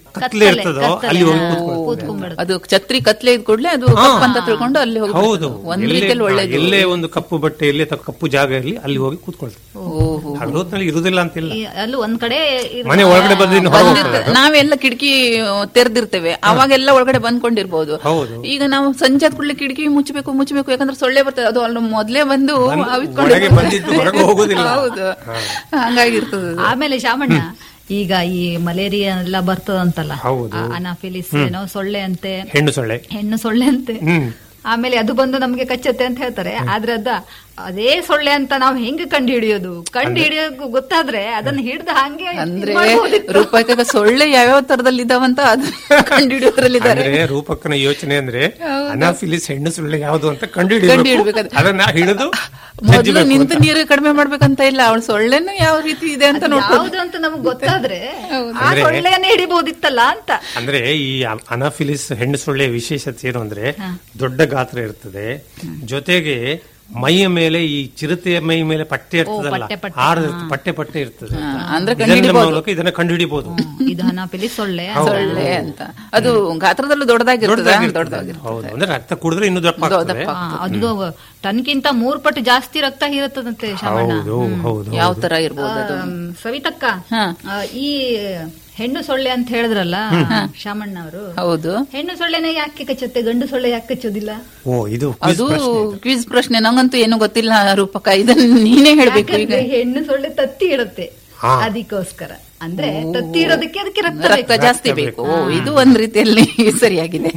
Speaker 8: ಕತ್ಲೆ ಇರ್ತದೋ ಅಲ್ಲಿ ಹೋಗಿ ಕೂತ್ಕೊಳ್ಳೋದು.
Speaker 1: ಕೂತ್ಕೊಂಡ್ಬಿಡುತ್ತೆ
Speaker 9: ಅದು ಛತ್ರಿ ಕತ್ಲೆ ಇದ್ ಕೂಡ್ಲೆ ಅದು ಕಪ್ಪು ಅಂತ ತಿಳ್ಕೊಂಡು ಅಲ್ಲಿ ಹೋಗಿ
Speaker 8: ಹೌದು
Speaker 9: ಕೂತ್ಕೊಳ್ಳೋದು. ಒಂದ್
Speaker 8: ಎಲ್ಲೇ-
Speaker 9: ರೀತಿಯಲ್ಲಿ ಒಳ್ಳೇದು
Speaker 8: ಎಲ್ಲೇ ಒಂದು ಕಪ್ಪು ಬಟ್ಟೆ ಎಲ್ಲೇ ತ- ಕಪ್ಪು ಜಾಗ ಇರಲಿ ಅಲ್ಲಿ ಹೋಗಿ ಕೂತ್ಕೊಳ್ತಾರೆ
Speaker 9: ಓಹೋ
Speaker 8: ಹಗಲೊತ್ತಿನಲ್ಲಿ ಇರುದಿಲ್ಲ ಅಂತಿಲ್ಲ
Speaker 1: ಈ- ಅಲ್ಲೂ ಒಂದ್ ಕಡೆ ಇರ್-
Speaker 8: ಮನೆ ಒಳಗಡೆ ಬಂದು ಇನ್ನು ಹೊರಗೆ
Speaker 9: ಬಂದಿರ್ತದೆ
Speaker 8: ಹೋಗ್ತದೆ.
Speaker 9: ನಾವೆಲ್ಲ ಕಿಟಕಿ ತೆರೆದಿರ್ತೇವೆ ಅವಾಗೆಲ್ಲ ಒಳಗಡೆ ಬಂದ್ಕೊಂಡಿರ್ಬೋದು
Speaker 8: ಹೌದು.
Speaker 9: ಈಗ ನಾವು ಸಂಜೆ ಆದ ಕೂಡಲೇ ಕಿಟಕಿ ಮುಚ್ಚಬೇಕು ಮುಚ್ಚಬೇಕು ಯಾಕಂದ್ರೆ ಸೊಳ್ಳೆ ಬರ್ತದೆ ಅದು ಅಲ್ಲಿ ಮೊದ್ಲೇ ಬಂದು
Speaker 8: ಬಂದು
Speaker 9: ಅವಿತ್ಕೊಂಡು
Speaker 8: ಒಳಗೆ ಬಂದಿದ್ದು ಹೊರಗೆ ಹೋಗುದಿಲ್ಲ.
Speaker 9: ಹೌದು ಹಂಗಾಗಿರ್ತದೆ ಅದು.
Speaker 1: ಆಮೇಲೆ ಶಾಮಣ್ಣ ಈಗ ಈ ಮಲೇರಿಯಾ ಎಲ್ಲ ಬರ್ತದಂತಲ್ಲ
Speaker 8: ಹೌದು.
Speaker 1: ಆ ಅನಾಫಿಲಿಸ್ ಏನೋ ಸೊಳ್ಳೆ ಅಂತೆ
Speaker 8: ಹೆಣ್ಣು ಸೊಳ್ಳೆ
Speaker 1: ಹೆಣ್ಣು ಸೊಳ್ಳೆ ಅಂತೆ
Speaker 8: ಹ್ಮ್
Speaker 1: ಆಮೇಲೆ ಅದು ಬಂದು ನಮ್ಗೆ ಕಚ್ಚತ್ತೆ ಅಂತ ಹೇಳ್ತಾರೆ ಆದ್ರೆ ಅದ ಅದೇ ಸೊಳ್ಳೆ ಅಂತ ನಾವು ಹೆಂಗ್ ಕಂಡು ಹಿಡಿಯೋದು ಕಂಡು ಹಿಡಿಯೋದು ಗೊತ್ತಾದ್ರೆ ಅದನ್ನ ಹಿಡ್ದು ಹಂಗೆ
Speaker 9: ಅಂದ್ರೆ
Speaker 1: ಇದ್ ಮಾಡ್ಬೋದಿತ್ತು.
Speaker 9: ರೂಪಾಯಿ ಸೊಳ್ಳೆ ಯಾವ್ಯಾವ ತರದಲ್ಲಿ ಇದಾವಂತ ಅದು ಕಂಡುಹಿಡಿಯೋದ್ರಲ್ಲಿದ್ದಾರೆ
Speaker 8: ಅಂದ್ರೆ ರೂಪಕ್ಕನ ಯೋಚನೆ ಅಂದ್ರೆ ಅನಾಫಿಲಿಸ್ ಹೆಣ್ಣು ಸೊಳ್ಳೆ ಯಾವುದು ಅಂತ ಕಂಡು
Speaker 9: ಕಂಡುಹಿಡ್ಬೇಕು ಅದು.
Speaker 8: ಅದನ್ನ ಹಿಡಿದು
Speaker 9: ಮೊದಲು
Speaker 8: ಜಜ್ಜಬೇಕು
Speaker 9: ನಿಂತು
Speaker 8: ಅಂತ.
Speaker 9: ನೀರು ಕಡಿಮೆ ಮಾಡ್ಬೇಕಂತ ಇಲ್ಲ ಅವಳು ಸೊಳ್ಳೆನು ಯಾವ ರೀತಿ ಇದೆ ಅಂತ
Speaker 1: ಅದು
Speaker 9: ನೋಡ್ಬೋದು
Speaker 1: ಯಾವ್ದು ಅಂತ ನಮ್ಗೆ ಗೊತ್ತಾದ್ರೆ ಆ
Speaker 8: ಅಂದ್ರೆ-
Speaker 1: ಸೊಳ್ಳೆಯನ್ನೇ ಹಿಡಿಬಹುದಿತ್ತಲ್ಲ ಅಂತ
Speaker 8: ಅಂದ್ರೆ ಈ ಅ- ಅನಾಫಿಲಿಸ್ ಹೆಣ್ಣು ಸೊಳ್ಳೆಯ ವಿಶೇಷತೆ ಏನು ಅಂದ್ರೆ ದೊಡ್ಡ ಗಾತ್ರ ಇರ್ತದೆ ಜೊತೆಗೆ ಮೈಯ ಮೇಲೆ ಈ ಚಿರತೆಯ ಮೈ ಮೇಲೆ ಪಟ್ಟೆ ಇರ್ತದಲ್ಲ
Speaker 1: ಪಟ್ಟೆ ಪಟ್ಟೆ.
Speaker 8: ಆರು ಪಟ್ಟೆ ಪಟ್ಟೆ ಇರ್ತದೆ
Speaker 9: ಹಾ, ಅಂದ್ರೆ
Speaker 8: ಇದನ್ನ
Speaker 9: ಕಂಡುಹಿಡಿಬೋದು.
Speaker 8: ಮೂಲಕ ಇದನ್ನ ಕಂಡುಹಿಡಿಬಹುದು
Speaker 1: ಇದು ಹನಾಪಿಲಿ ಸೊಳ್ಳೆ
Speaker 9: ಸೊಳ್ಳೆ ಅಂತ ಅದು ಗಾತ್ರದಲ್ಲೂ ದೊಡ್ಡದಾಗಿರ್ತದೆ
Speaker 8: ದೊಡ್ಡದಾಗಿರ್ತದೆ
Speaker 9: ದೊಡ್ಡದಾಗಿರ್ತದೆ
Speaker 8: ಹೌದು ಅಂದ್ರೆ ರಕ್ತ ಕುಡಿದ್ರೆ ಇನ್ನೂ ದಪ್ಪ ಆಗ್ತದೆ
Speaker 1: ಆ, ಅದು ಟನ್ಗಿಂತ ಮೂರ್ ಪಟ್ಟು ಜಾಸ್ತಿ ರಕ್ತ ಹೀರುತ್ತದಂತೆ ಶಾಮಣ್ಣ
Speaker 8: ಹೌದು ಹೌದು
Speaker 9: ಯಾವ ತರ ಇರ್ಬೋದು ಅದು
Speaker 1: ಆಮ್, ಸವಿತಕ್ಕ
Speaker 9: ಹಾ.
Speaker 1: ಆ, ಈ ಹೆಣ್ಣು ಸೊಳ್ಳೆ ಅಂತ ಹೇಳಿದ್ರಲ್ಲ ಶಾಮಣ್ಣ ಅವರು
Speaker 9: ಹೌದು
Speaker 1: ಹೆಣ್ಣು ಸೊಳ್ಳೆನೇ ಯಾಕೆ ಕಚ್ಚುತ್ತೆ ಗಂಡು ಸೊಳ್ಳೆ ಯಾಕೆ ಕಚ್ಚೋದಿಲ್ಲ
Speaker 8: ಓ ಇದು quiz
Speaker 9: ಅದು
Speaker 8: ಪ್ರಶ್ನೆ.
Speaker 9: ಕ್ವಿಜ್ ಪ್ರಶ್ನೆ ನಂಗಂತೂ ಏನು ಗೊತ್ತಿಲ್ಲ ರೂಪಕ ಇದನ್ನ ನೀನೇ ಹೇಳ್ಬೇಕು ಈಗ
Speaker 1: ಯಾಕಂದ್ರೆ ಹೆಣ್ಣು ಸೊಳ್ಳೆ ತತ್ತಿ ಇಡುತ್ತೆ
Speaker 8: ಹಾ.
Speaker 1: ಅದಕ್ಕೋಸ್ಕರ ಅಂದ್ರೆ ತತ್ತಿ ಇಡೋದಕ್ಕೆ ಅದಕ್ಕೆ ರಕ್ತ
Speaker 9: ರಕ್ತ
Speaker 1: ಬೇಕು.
Speaker 9: ಜಾಸ್ತಿ ಬೇಕು ಓ ಇದು ಒಂದ್ ರೀತಿಯಲ್ಲಿ ಸರಿಯಾಗಿದೆ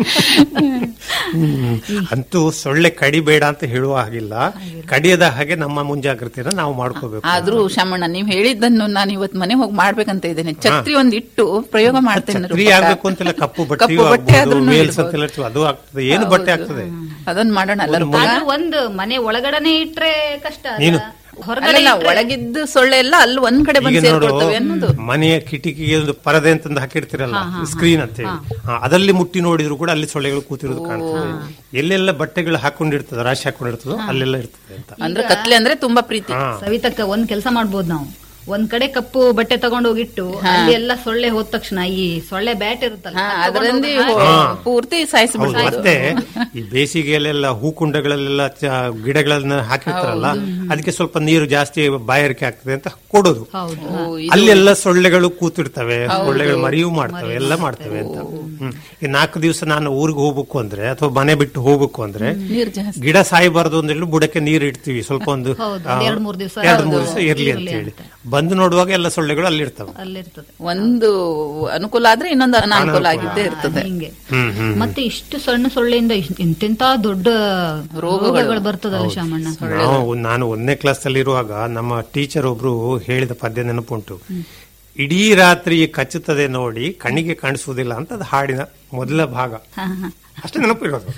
Speaker 8: ಹ್ಮ್. ಅಂತೂ ಸೊಳ್ಳೆ ಕಡಿಬೇಡ ಅಂತ ಹೇಳುವ ಹಾಗಿಲ್ಲ ಕಡಿಯದ ಹಾಗೆ ನಮ್ಮ ಮುಂಜಾಗ್ರತೆನ ನಾವು ಮಾಡ್ಕೋಬೇಕು
Speaker 9: ಆದ್ರೂ ಶಾಮಣ್ಣ ನೀವ್ ಹೇಳಿದ್ದನ್ನು ನಾನು ಇವತ್ ಮನೆ ಹೋಗಿ ಮಾಡ್ಬೇಕಂತ ಇದ್ದೇನೆ ಛತ್ರಿ ಒಂದ್ ಇಟ್ಟು ಪ್ರಯೋಗ ಮಾಡ್ತೇನೆ
Speaker 8: ಛತ್ರಿ
Speaker 9: ರೂಪಕ.
Speaker 8: ಆಗ್ಬೇಕು ಅಂತಿಲ್ಲ ಕಪ್ಪು
Speaker 9: ಕಪ್ಪು
Speaker 8: ಬಟ್ಟೆಯೂ
Speaker 9: ಬಟ್ಟೆ
Speaker 8: ಆಗ್ಬೋದು
Speaker 9: ಆದ್ರೂನು
Speaker 8: ವೇಲ್ಸ್
Speaker 9: ಇರ್ಬೋದು.
Speaker 8: ಅಂತೆಲ್ಲ ಇರ್ತವೆ, ಅದು ಆಗ್ತದೆ ಏನು ಬಟ್ಟೆ ಆಗ್ತದೆ
Speaker 9: ಅದನ್ನ ಮಾಡೋಣ ಅಲ್ಲ ರೂಪಕ?
Speaker 1: ಆದ್ರೂ ಒಂದು ಮನೆ ಒಳಗಡೆನೆ ಇಟ್ರೆ ಕಷ್ಟ ಅಲ್ಲ?
Speaker 8: ನೀನು-
Speaker 1: ಹೊರಗಡೆ
Speaker 9: ಅಲ್ಲಲ್ಲ
Speaker 1: ಇಟ್ರೆ-
Speaker 9: ಒಳಗಿದ್ದು ಸೊಳ್ಳೆ ಎಲ್ಲ ಅಲ್ಲಿ ಒಂದ್ ಕಡೆ
Speaker 8: ಈಗ
Speaker 9: ಬಂದು
Speaker 8: ನೋಡು
Speaker 9: ಸೇರ್ಕೊಳ್ತವೆ ಅನ್ನೋದು
Speaker 8: ಮನೆಯ ಕಿಟಕಿಗೆ ಒಂದು ಪರದೆ ಅಂತಂದು ಹಾಕಿರ್ತಿರಲ್ಲ ಸ್ಕ್ರೀನ್ ಅಂತ ಹೇಳಿ ಹಾ, ಅದಲ್ಲಿ ಮುಟ್ಟಿ ನೋಡಿದ್ರು ಕೂಡ ಅಲ್ಲಿ ಸೊಳ್ಳೆಗಳು ಕೂತಿರೋದು ಕಾಣ್ತದೆ ಎಲ್ಲೆಲ್ಲ ಬಟ್ಟೆಗಳು ಹಾಕೊಂಡಿರ್ತದೆ ರಾಶಿ ಹಾಕೊಂಡಿರ್ತದೋ ಅಲ್ಲೆಲ್ಲ ಇರ್ತದೆ ಅಂತ
Speaker 9: ಅಂದ್ರೆ ಕತ್ಲೆ ಅಂದ್ರೆ ತುಂಬಾ ಪ್ರೀತಿ
Speaker 8: ಹಾ
Speaker 1: ಸವಿತಕ್ಕ ಒಂದ್ ಕೆಲಸ ಮಾಡ್ಬೋದು ನಾವು ಒಂದ್ ಕಡೆ ಕಪ್ಪು ಬಟ್ಟೆ ತಗೊಂಡು ಹೋಗಿಟ್ಟು ಅಲ್ಲಿ ಎಲ್ಲ ಸೊಳ್ಳೆ ಹೋದ ತಕ್ಷಣ ಈ ಸೊಳ್ಳೆ ಬ್ಯಾಟ್ ಇರುತ್ತಲ್ಲ
Speaker 9: ಹಾ
Speaker 1: ಅದ್ ತಗೊಂಡ್
Speaker 9: ಅದರಲ್ಲಿ
Speaker 1: ಹೋಗಿ ಹಾಕಿ-
Speaker 9: ಪೂರ್ತಿ
Speaker 8: ಹೌದು
Speaker 9: ಸಾಯಿಸ್ಬಿಡ್ಬೋದು
Speaker 8: ಮತ್ತೆ ಈ ಬೇಸಿಗೆಯಲ್ಲೆಲ್ಲ ಹೂಕುಂಡಗಳಲ್ಲೆಲ್ಲ ಚ- ಗಿಡಗಳನ್ನ ಹಾಕಿರ್ತಾರಲ್ಲ ಅದಕ್ಕೆ ಸ್ವಲ್ಪ ನೀರು ಜಾಸ್ತಿ ಬಾಯಾರಿಕೆ ಆಗ್ತದೆ ಅಂತ ಕೊಡೋದು
Speaker 1: ಹೌದು
Speaker 9: ಓ, ಇದು-
Speaker 8: ಅಲ್ಲೆಲ್ಲ ಸೊಳ್ಳೆಗಳು ಕೂತಿರ್ತವೆ ಸೊಳ್ಳೆಗಳು ಮರಿಯೂ ಮಾಡ್ತವೆ ಎಲ್ಲ ಮಾಡ್ತವೆ ಅಂತ ಹ್ಮ್. ಈ ನಾಲ್ಕು ದಿವಸ ನಾನು ಊರಿಗೆ ಹೋಗ್ಬೇಕು ಅಂದ್ರೆ ಅಥವಾ ಮನೆ ಬಿಟ್ಟು ಹೋಗ್ಬೇಕು ಅಂದ್ರೆ
Speaker 9: ನೀರ್ ಜಾಸ್ತಿ
Speaker 8: ಗಿಡ ಸಾಯಬಾರದು ಅಂತ ಹೇಳಿ ಬುಡಕ್ಕೆ ನೀರು ಇಡ್ತೀವಿ ಸ್ವಲ್ಪ ಒಂದು
Speaker 1: ಹೌದು,
Speaker 8: ಆ,
Speaker 1: ಒಂದ್ ಎರಡ್ ಮೂರ್ ದಿವ್ಸ
Speaker 8: ಎರಡ್
Speaker 1: ಹೌದು,
Speaker 8: ಮೂರ್ ದಿವಸ ಇರ್ಲಿ ಅಂತ
Speaker 1: ಇರ್ಲಿ
Speaker 8: ಹೇಳಿ
Speaker 1: ಅಂತ.
Speaker 8: ಬಂದು ನೋಡುವಾಗ ಎಲ್ಲ ಸೊಳ್ಳೆಗಳು ಅಲ್ಲಿರ್ತವೆ
Speaker 1: ಅಲ್ಲಿರ್ತದೆ
Speaker 9: ಒಂದು ಅನುಕೂಲ ಆದ್ರೆ ಇನ್ನೊಂದು ಅನಾನುಕೂಲ ಆಗಿದ್ದೇ ಇರ್ತದೆ
Speaker 1: ಹಿಂಗೆ
Speaker 8: ಹ್ಮ್ ಹ್ಮ್
Speaker 1: ಮತ್ತೆ ಇಷ್ಟು ಸಣ್ಣ ಸೊಳ್ಳೆಯಿಂದ ಇಷ್ಟ್- ಎಂತೆಂತ ದೊಡ್ಡ ರೋಗಗಳು ಬರ್ತದಲ್ಲ ಶಾಮಣ್ಣ
Speaker 8: ನಾವು ನಾನು ಒಂದನೇ ಕ್ಲಾಸ್ ಅಲ್ಲಿ ಇರುವಾಗ ನಮ್ಮ ಟೀಚರ್ ಒಬ್ರು ಹೇಳಿದ ಪದ್ಯ ನೆನಪುಂಟು ಇಡೀ ರಾತ್ರಿ ಕಚ್ಚುತ್ತದೆ ನೋಡಿ ಕಣ್ಣಿಗೆ ಕಾಣಿಸುವುದಿಲ್ಲ ಅಂತ ಅದು ಹಾಡಿನ ಮೊದಲ ಭಾಗ
Speaker 1: ಹಾ, ಹಾ.
Speaker 8: ಅಷ್ಟೇ ನೆನಪಿರೋದು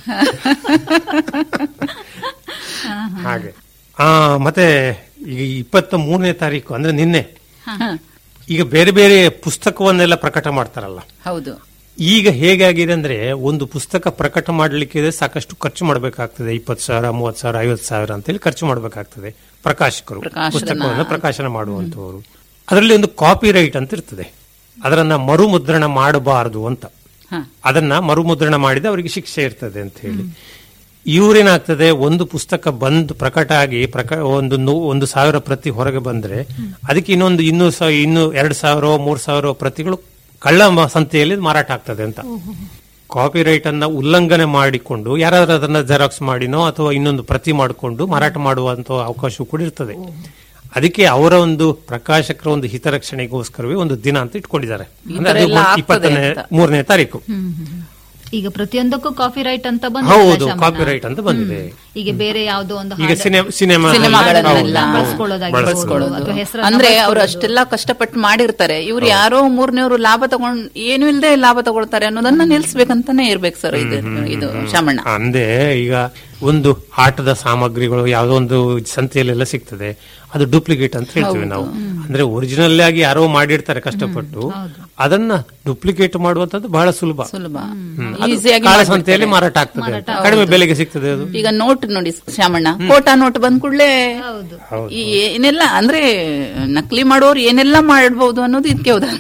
Speaker 8: ಹಾಗೆ ಆ ಮತ್ತೆ ಈಗ ಇಪ್ಪತ್ತ ಮೂರನೇ ತಾರೀಕು ಅಂದ್ರೆ ನಿನ್ನೆ ಈಗ ಬೇರೆ ಬೇರೆ ಪುಸ್ತಕವನ್ನೆಲ್ಲ ಪ್ರಕಟ ಮಾಡ್ತಾರಲ್ಲ
Speaker 9: ಹೌದು
Speaker 8: ಈಗ ಹೇಗಾಗಿದೆ ಅಂದ್ರೆ ಒಂದು ಪುಸ್ತಕ ಪ್ರಕಟ ಮಾಡಲಿಕ್ಕೆ ಸಾಕಷ್ಟು ಖರ್ಚು ಮಾಡಬೇಕಾಗ್ತದೆ ಇಪ್ಪತ್ತು ಸಾವಿರ ಮೂವತ್ತು ಸಾವಿರ ಐವತ್ತು ಸಾವಿರ ಅಂತೇಳಿ ಖರ್ಚು ಮಾಡಬೇಕಾಗ್ತದೆ ಪ್ರಕಾಶಕರು
Speaker 9: ಪ್ರಕಾಶನ.
Speaker 8: ಪುಸ್ತಕವನ್ನು ಪ್ರಕಾಶನ ಮಾಡುವಂತವರು ಅದರಲ್ಲಿ ಒಂದು ಕಾಪಿ ರೈಟ್ ಅಂತ ಇರ್ತದೆ ಅದರನ್ನ ಮರುಮುದ್ರಣ ಮಾಡಬಾರದು ಅಂತ
Speaker 9: ಹ.
Speaker 8: ಅದನ್ನ ಮರುಮುದ್ರಣ ಮಾಡಿದ ಅವರಿಗೆ ಶಿಕ್ಷೆ ಇರ್ತದೆ ಅಂತ ಹೇಳಿ ಇವ್ರೇನಾಗ್ತದೆ ಒಂದು ಪುಸ್ತಕ ಬಂದು ಪ್ರಕಟ ಆಗಿ ಪ್ರಕ ಒಂದು ನೂ- ಒಂದು ಸಾವಿರ ಪ್ರತಿ ಹೊರಗೆ ಬಂದ್ರೆ ಅದಕ್ಕೆ ಇನ್ನೊಂದು ಇನ್ನೂ ಸ- ಇನ್ನು ಎರಡು ಸಾವಿರ ಮೂರ್ ಸಾವಿರ ಪ್ರತಿಗಳು ಕಳ್ಳ ಮ- ಸಂತೆಯಲ್ಲಿ ಮಾರಾಟ ಆಗ್ತದೆ ಅಂತ ಕಾಪಿ ರೈಟ್ ಅನ್ನ ಉಲ್ಲಂಘನೆ ಮಾಡಿಕೊಂಡು ಯಾರಾದ್ರೂ ಅದನ್ನ ಜೆರಾಕ್ಸ್ ಮಾಡಿನೋ ಅಥವಾ ಇನ್ನೊಂದು ಪ್ರತಿ ಮಾಡಿಕೊಂಡು ಮಾರಾಟ ಮಾಡುವಂತ ಅವಕಾಶವೂ ಕೂಡ ಇರ್ತದೆ ಅದಕ್ಕೆ ಅವರ ಒಂದು ಪ್ರಕಾಶಕರ ಒಂದು ಹಿತರಕ್ಷಣೆಗೋಸ್ಕರವೇ ಒಂದು ದಿನ ಅಂತ ಇಟ್ಕೊಂಡಿದ್ದಾರೆ
Speaker 9: ಈ
Speaker 8: ಅಂದ್ರೆ
Speaker 9: ತರ
Speaker 8: ಅದು
Speaker 9: ಎಲ್ಲ ಆಗ್ತದೆ
Speaker 8: ಇಪ್ಪತ್ತನೇ
Speaker 9: ಅಂತ.
Speaker 8: ಮೂರನೇ ತಾರೀಕು
Speaker 1: ಈಗ ಪ್ರತಿಯೊಂದಕ್ಕೂ ಕಾಪಿ ರೈಟ್ ಅಂತ
Speaker 8: ಹೌದು
Speaker 1: ಬಂದಿದೆ
Speaker 8: ಕಾಪಿ ರೈಟ್ ಅಂತ ಬಂದಿದೆ
Speaker 1: ಈಗ ಬೇರೆ ಯಾವ್ದೋ ಒಂದು
Speaker 8: ಈಗ
Speaker 1: ಹಾಡು-
Speaker 8: ಸಿನಿಮಾ ಸಿನಿಮಾ
Speaker 9: ಸಿನಿಮಾಗಳನ್ನೆಲ್ಲ
Speaker 1: ಬಳಸ್ಕೊಳ್ಳೋದಾಗಿರ್ಬೋದು,
Speaker 9: ಬಳಸ್ಕೊಳ್ಳೋದು.
Speaker 1: ಅಥವಾ ಹೆಸರನ್ನ
Speaker 9: ಅಂದ್ರೆ ಅವರು
Speaker 1: ಬಳಸ್ಕೊಳ್ಳೋದು.
Speaker 9: ಅಷ್ಟೆಲ್ಲ ಕಷ್ಟಪಟ್ಟು ಮಾಡಿರ್ತಾರೆ ಇವ್ರು ಯಾರೋ ಮೂರನೇವ್ರು ಲಾಭ ತಗೊಂಡ್ ಏನು ಇಲ್ಲದೆ ಲಾಭ ತಗೊಳ್ತಾರೆ ಅನ್ನೋದನ್ನ ನಿಲ್ಸ್ಬೇಕಂತಾನೆ ಇರ್ಬೇಕು ಸರ್ ಇದು ಇದು ಶಾಮಣ್ಣ
Speaker 8: ಅಂದೆ ಈಗ ಒಂದು ಆಟದ ಸಾಮಗ್ರಿಗಳು ಯಾವುದೋ ಒಂದು ಸಂತೆಯಲ್ಲೆಲ್ಲ ಸಿಗ್ತದೆ ಅದು ಡೂಪ್ಲಿಕೇಟ್ ಅಂತ ಹೇಳ್ತೀವಿ ನಾವು ಅಂದ್ರೆ ಒರಿಜಿನಲ್ ಆಗಿ ಯಾರೋ ಮಾಡಿರ್ತಾರೆ ಕಷ್ಟಪಟ್ಟು ಅದನ್ನ ಡೂಪ್ಲಿಕೇಟ್ ಮಾಡುವಂತದ್ದು ಬಹಳ ಸುಲಭ
Speaker 9: ಸುಲಭ
Speaker 8: ಹ್ಮ್. ಅದು
Speaker 9: ಈಸಿಯಾಗಿ
Speaker 8: ಕಾಳ ಸಂತೆಯಲ್ಲಿ ಮಾರಾಟ ಆಗ್ತದೆ ಅಂತ. ಕಡಿಮೆ ಬೆಲೆಗೆ ಸಿಗ್ತದೆ ಅದು
Speaker 9: ಈಗ ನೋಟ್ ನೋಡಿ ಶಾಮಣ್ಣ ಕೋಟಾ ನೋಟ್ ಬಂದ್ ಕೂಡಲೇ
Speaker 1: ಹೌದು
Speaker 9: ಈ ಏನೆಲ್ಲ ಅಂದ್ರೆ ನಕಲಿ ಮಾಡೋರು ಏನೆಲ್ಲ ಮಾಡಬಹುದು ಅನ್ನೋದು ಇದಕ್ಕೆ ಉದಾಹರಣೆ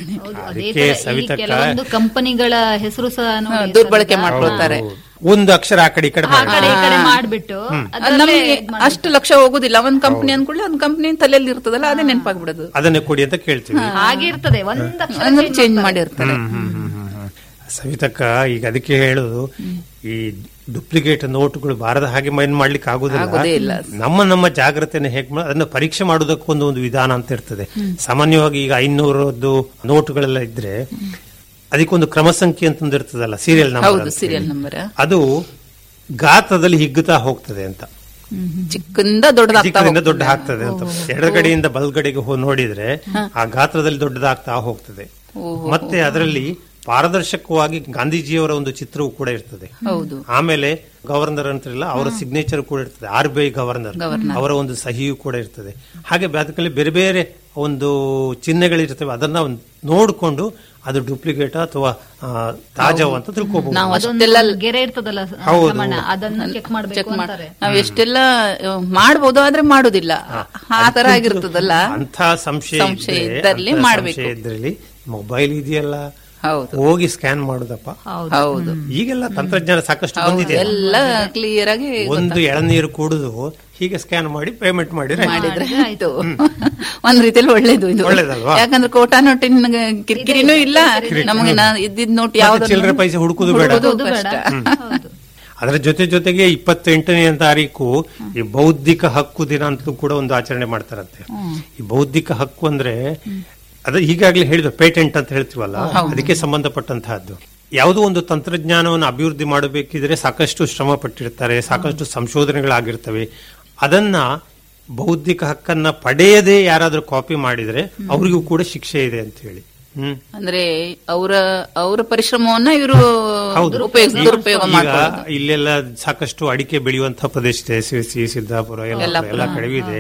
Speaker 1: ಅದೇ
Speaker 8: ಅದಕ್ಕೆ
Speaker 1: ತರ ಈ
Speaker 8: ಸವಿತಕ್ಕ
Speaker 1: ಕೆಲವೊಂದು ಕಂಪನಿಗಳ ಹೆಸರು ಸಹ ನೋಡಿ
Speaker 9: ಹಾ, ದುರ್ಬಳಕೆ
Speaker 1: ಸವಿತಾ.
Speaker 9: ಮಾಡ್ಕೊಳ್ತಾರೆ
Speaker 8: ಒಂದು ಅಕ್ಷರ ಆ ಕಡೆ ಈ ಕಡೆ
Speaker 1: ಆ
Speaker 8: ಮಾಡಿ
Speaker 1: ಕಡೆ ಈ ಕಡೆ ಮಾಡ್ಬಿಟ್ಟು
Speaker 9: ಅದ್
Speaker 1: ಅದ್ರಲ್ಲೇ
Speaker 9: ನಮ್ಗೆ
Speaker 1: ಇದ್ ಮಾಡ್ಬಿಟ್ಟು.
Speaker 9: ಅಷ್ಟು ಲಕ್ಷ ಹೋಗುದಿಲ್ಲ ಒಂದ್ ಕಂಪನಿ ಅನ್ಕೊಳ್ಳಿ ಒಂದ್ ಕಂಪನಿ ತಲೆಯಲ್ಲಿ ಇರ್ತದಲ್ಲ ಅದೇ ನೆನಪಾಗ್ಬಿಡೋದು
Speaker 8: ಅದನ್ನೇ ಕೊಡಿ ಅಂತ ಕೇಳ್ತೀವಿ
Speaker 1: ಹಾಗೆ ಇರ್ತದೆ ಒಂದ್ ಅಕ್ಷರ
Speaker 9: ಅಂದ್ರೆ
Speaker 1: change
Speaker 9: ಚೇಂಜ್
Speaker 1: ಮಾಡ್ತಾರೆ.
Speaker 9: ಮಾಡಿರ್ತಾರೆ
Speaker 8: ಹ್ಮ್, ಹ್ಮ್, ಹ್ಮ್, ಹ್ಮ್, ಹ್ಮ್. ಸವಿತಕ್ಕ ಈಗ ಅದಕ್ಕೆ ಹೇಳುದು ಈ ಡುಪ್ಲಿಕೇಟ್ ನೋಟುಗಳು ಬಾರದ ಹಾಗೆ ಮೈನ್ ಮಾಡ್ಲಿಕ್ಕೆ
Speaker 9: ಆಗೋದೇ
Speaker 8: ಆಗುದಿಲ್ಲ
Speaker 9: ಇಲ್ಲ.
Speaker 8: ನಮ್ಮ ನಮ್ಮ ಜಾಗ್ರತೆಯನ್ನು ಹೇಗೆ ಮಾಡ ಅದನ್ನ ಪರೀಕ್ಷೆ ಮಾಡೋದಕ್ಕೊಂದು ಒಂದು ವಿಧಾನ ಅಂತ ಇರ್ತದೆ ಸಾಮಾನ್ಯವಾಗಿ ಈಗ ಐನೂರದ್ದು ನೋಟುಗಳೆಲ್ಲ ಇದ್ರೆ ಅದಕ್ಕೊಂದು ಕ್ರಮ ಸಂಖ್ಯೆ ಅಂತಂದು ಇರ್ತದಲ್ಲ ಸೀರಿಯಲ್
Speaker 9: ಹೌದು
Speaker 8: ನಂಬರ್
Speaker 9: ಸೀರಿಯಲ್ ನಂಬರ್
Speaker 8: ಅದು ಗಾತ್ರದಲ್ಲಿ ಹಿಗ್ಗುತ್ತಾ ಹೋಗ್ತದೆ ಅಂತ
Speaker 9: ಚಿಕ್ಕದಿಂದ ದೊಡ್ಡದಾಗ್ತಾ
Speaker 8: ಚಿಕ್ಕದಿಂದ ದೊಡ್ಡ ಆಗ್ತದೆ ಅಂತ ಎಡಗಡೆಯಿಂದ ಬಲ್ಗಡೆಗೆ ಹೋ ನೋಡಿದ್ರೆ ಆ ಗಾತ್ರದಲ್ಲಿ ದೊಡ್ಡದಾಗ್ತಾ ಹೋಗ್ತದೆ ಮತ್ತೆ ಅದರಲ್ಲಿ ಪಾರದರ್ಶಕವಾಗಿ ಗಾಂಧೀಜಿಯವರ ಒಂದು ಚಿತ್ರವು ಕೂಡ ಇರ್ತದೆ
Speaker 9: ಹೌದು
Speaker 8: ಆಮೇಲೆ ಗವರ್ನರ್ ಅಂತಾರಲ್ಲ ಅವರ ಸಿಗ್ನೇಚರ್ ಕೂಡ ಇರ್ತದೆ ಆರ್ ಬಿ ಐ ಗವರ್ನರ್ ಅವರ ಒಂದು ಸಹಿಯು ಕೂಡ ಇರ್ತದೆ ಹಾಗೆ ಅದಕ್ಕೆ ಬೇರೆ ಬೇರೆ ಒಂದು ಚಿಹ್ನೆಗಳಿರ್ತವೆ ಅದನ್ನ ನೋಡಿಕೊಂಡು ಅದು ಡೂಪ್ಲಿಕೇಟ್ ಅಥವಾ ಆ, ತಾಜಾವು ಅಂತ ತಿಳ್ಕೊಬಹುದು
Speaker 9: ನಾವು
Speaker 1: ಅದೊಂದು
Speaker 9: ಅಷ್ಟೆಲ್ಲ
Speaker 1: ಗೆರೆ ಇರ್ತದಲ್ಲ
Speaker 8: ಹೌದು.
Speaker 1: ರಮಣ, ಅದನ್ನ ಚೆಕ್ ಮಾಡ್ಬೇಕು
Speaker 9: ಚೆಕ್
Speaker 1: ಅಂತಾರೆ
Speaker 9: ನಾವ್ ಎಷ್ಟೆಲ್ಲ ಆ, ಮಾಡ್ಬೋದು ಆದ್ರೆ ಮಾಡುದಿಲ್ಲ ಆ ತರ ಆಗಿರ್ತದಲ್ಲ
Speaker 8: ಅಂತ ಸಂಶಯ
Speaker 9: ಸಂಶಯ
Speaker 8: ಇದ್ರೆ,
Speaker 9: ಇದ್ದಲ್ಲಿ
Speaker 8: ಅಂಥ
Speaker 9: ಮಾಡ್ಬೇಕು.
Speaker 8: ಸಂಶಯ ಇದ್ರಲ್ಲಿ ಮೊಬೈಲ್ ಇದೆಯಲ್ಲ
Speaker 9: ಹೌದು
Speaker 8: ಹೋಗಿ ಸ್ಕ್ಯಾನ್ ಮಾಡುದಪ್ಪ
Speaker 1: ಹೌದು
Speaker 9: ಹೌದು
Speaker 8: ಈಗೆಲ್ಲ ತಂತ್ರಜ್ಞಾನ ಸಾಕಷ್ಟು ಬಂದಿದೆ
Speaker 9: ಎಲ್ಲ ಕ್ಲಿಯರ್ ಆಗಿ
Speaker 8: ಒಂದು ಎಳನೀರು ಕುಡಿದು ಹೀಗೆ ಸ್ಕ್ಯಾನ್ ಮಾಡಿ ಪೇಮೆಂಟ್ ಮಾಡಿದ್ರೆ
Speaker 9: ಮಾಡಿದ್ರೆ ಆಯ್ತು ಒಂದ್ ರೀತಿಯಲ್ಲಿ ಒಳ್ಳೇದು ಇದು
Speaker 8: ಒಳ್ಳೇದಲ್ವಾ?
Speaker 9: ಯಾಕಂದ್ರೆ ಕೋಟಾ ನೋಟಿನ ಕಿರಿಕಿರಿನೂ ಇಲ್ಲ ನಮಗೆ ನಾ ಇದ್ದಿದ್ ನೋಟ್
Speaker 8: ಮತ್ತೆ
Speaker 9: ಯಾವ್ದು
Speaker 8: ಚಿಲ್ಲರೆ ಪೈಸೆ ಹುಡುಕುದು ಬೇಡ
Speaker 1: ಅದು ಬೇಡ ಹೌದು
Speaker 8: ಅದರ ಜೊತೆ ಜೊತೆಗೆ ಇಪ್ಪತ್ತೆಂಟನೇ ತಾರೀಕು ಈ ಬೌದ್ಧಿಕ ಹಕ್ಕು ದಿನ ಅಂತಲೂ ಕೂಡ ಒಂದು ಆಚರಣೆ ಮಾಡ್ತಾರಂತೆ ಈ ಬೌದ್ಧಿಕ ಹಕ್ಕು ಅಂದ್ರೆ ಅದು ಈಗಾಗಲೇ ಹೇಳಿದ ಪೇಟೆಂಟ್ ಅಂತ ಹೇಳ್ತೀವಲ್ಲ ಅದಕ್ಕೆ ಸಂಬಂಧಪಟ್ಟಂತಹದ್ದು ಯಾವುದೋ ಒಂದು ತಂತ್ರಜ್ಞಾನವನ್ನು ಅಭಿವೃದ್ಧಿ ಮಾಡಬೇಕಿದ್ರೆ ಸಾಕಷ್ಟು ಶ್ರಮ ಪಟ್ಟಿರ್ತಾರೆ ಸಾಕಷ್ಟು ಸಂಶೋಧನೆಗಳಾಗಿರ್ತವೆ ಅದನ್ನ ಬೌದ್ಧಿಕ ಹಕ್ಕನ್ನ ಪಡೆಯದೆ ಯಾರಾದ್ರೂ ಕಾಪಿ ಮಾಡಿದ್ರೆ ಅವರಿಗೂ ಕೂಡ ಶಿಕ್ಷೆ ಇದೆ ಅಂತ ಹೇಳಿ ಹ್ಮ್
Speaker 9: ಅಂದ್ರೆ ಅವರ ಅವರ ಪರಿಶ್ರಮವನ್ನ ಇವರು
Speaker 8: ಹೌದು.
Speaker 9: ಉಪಯೋಗ
Speaker 8: ಈಗ-
Speaker 9: ದುರುಪಯೋಗ
Speaker 8: ಈಗ
Speaker 9: ಮಾಡ್ಕೊಳ್ಳೋದು
Speaker 8: ಇಲ್ಲೆಲ್ಲ ಸಾಕಷ್ಟು ಅಡಿಕೆ ಬೆಳೆಯುವಂತಹ ಪ್ರದೇಶ ಇದೆ ಸಿರ್ಸಿ ಸಿದ್ದಾಪುರ ಎಲ್ಲ
Speaker 9: ಯಲ್ಲಾಪುರ.
Speaker 8: ಎಲ್ಲ ಕಡೆಗೂ ಇದೆ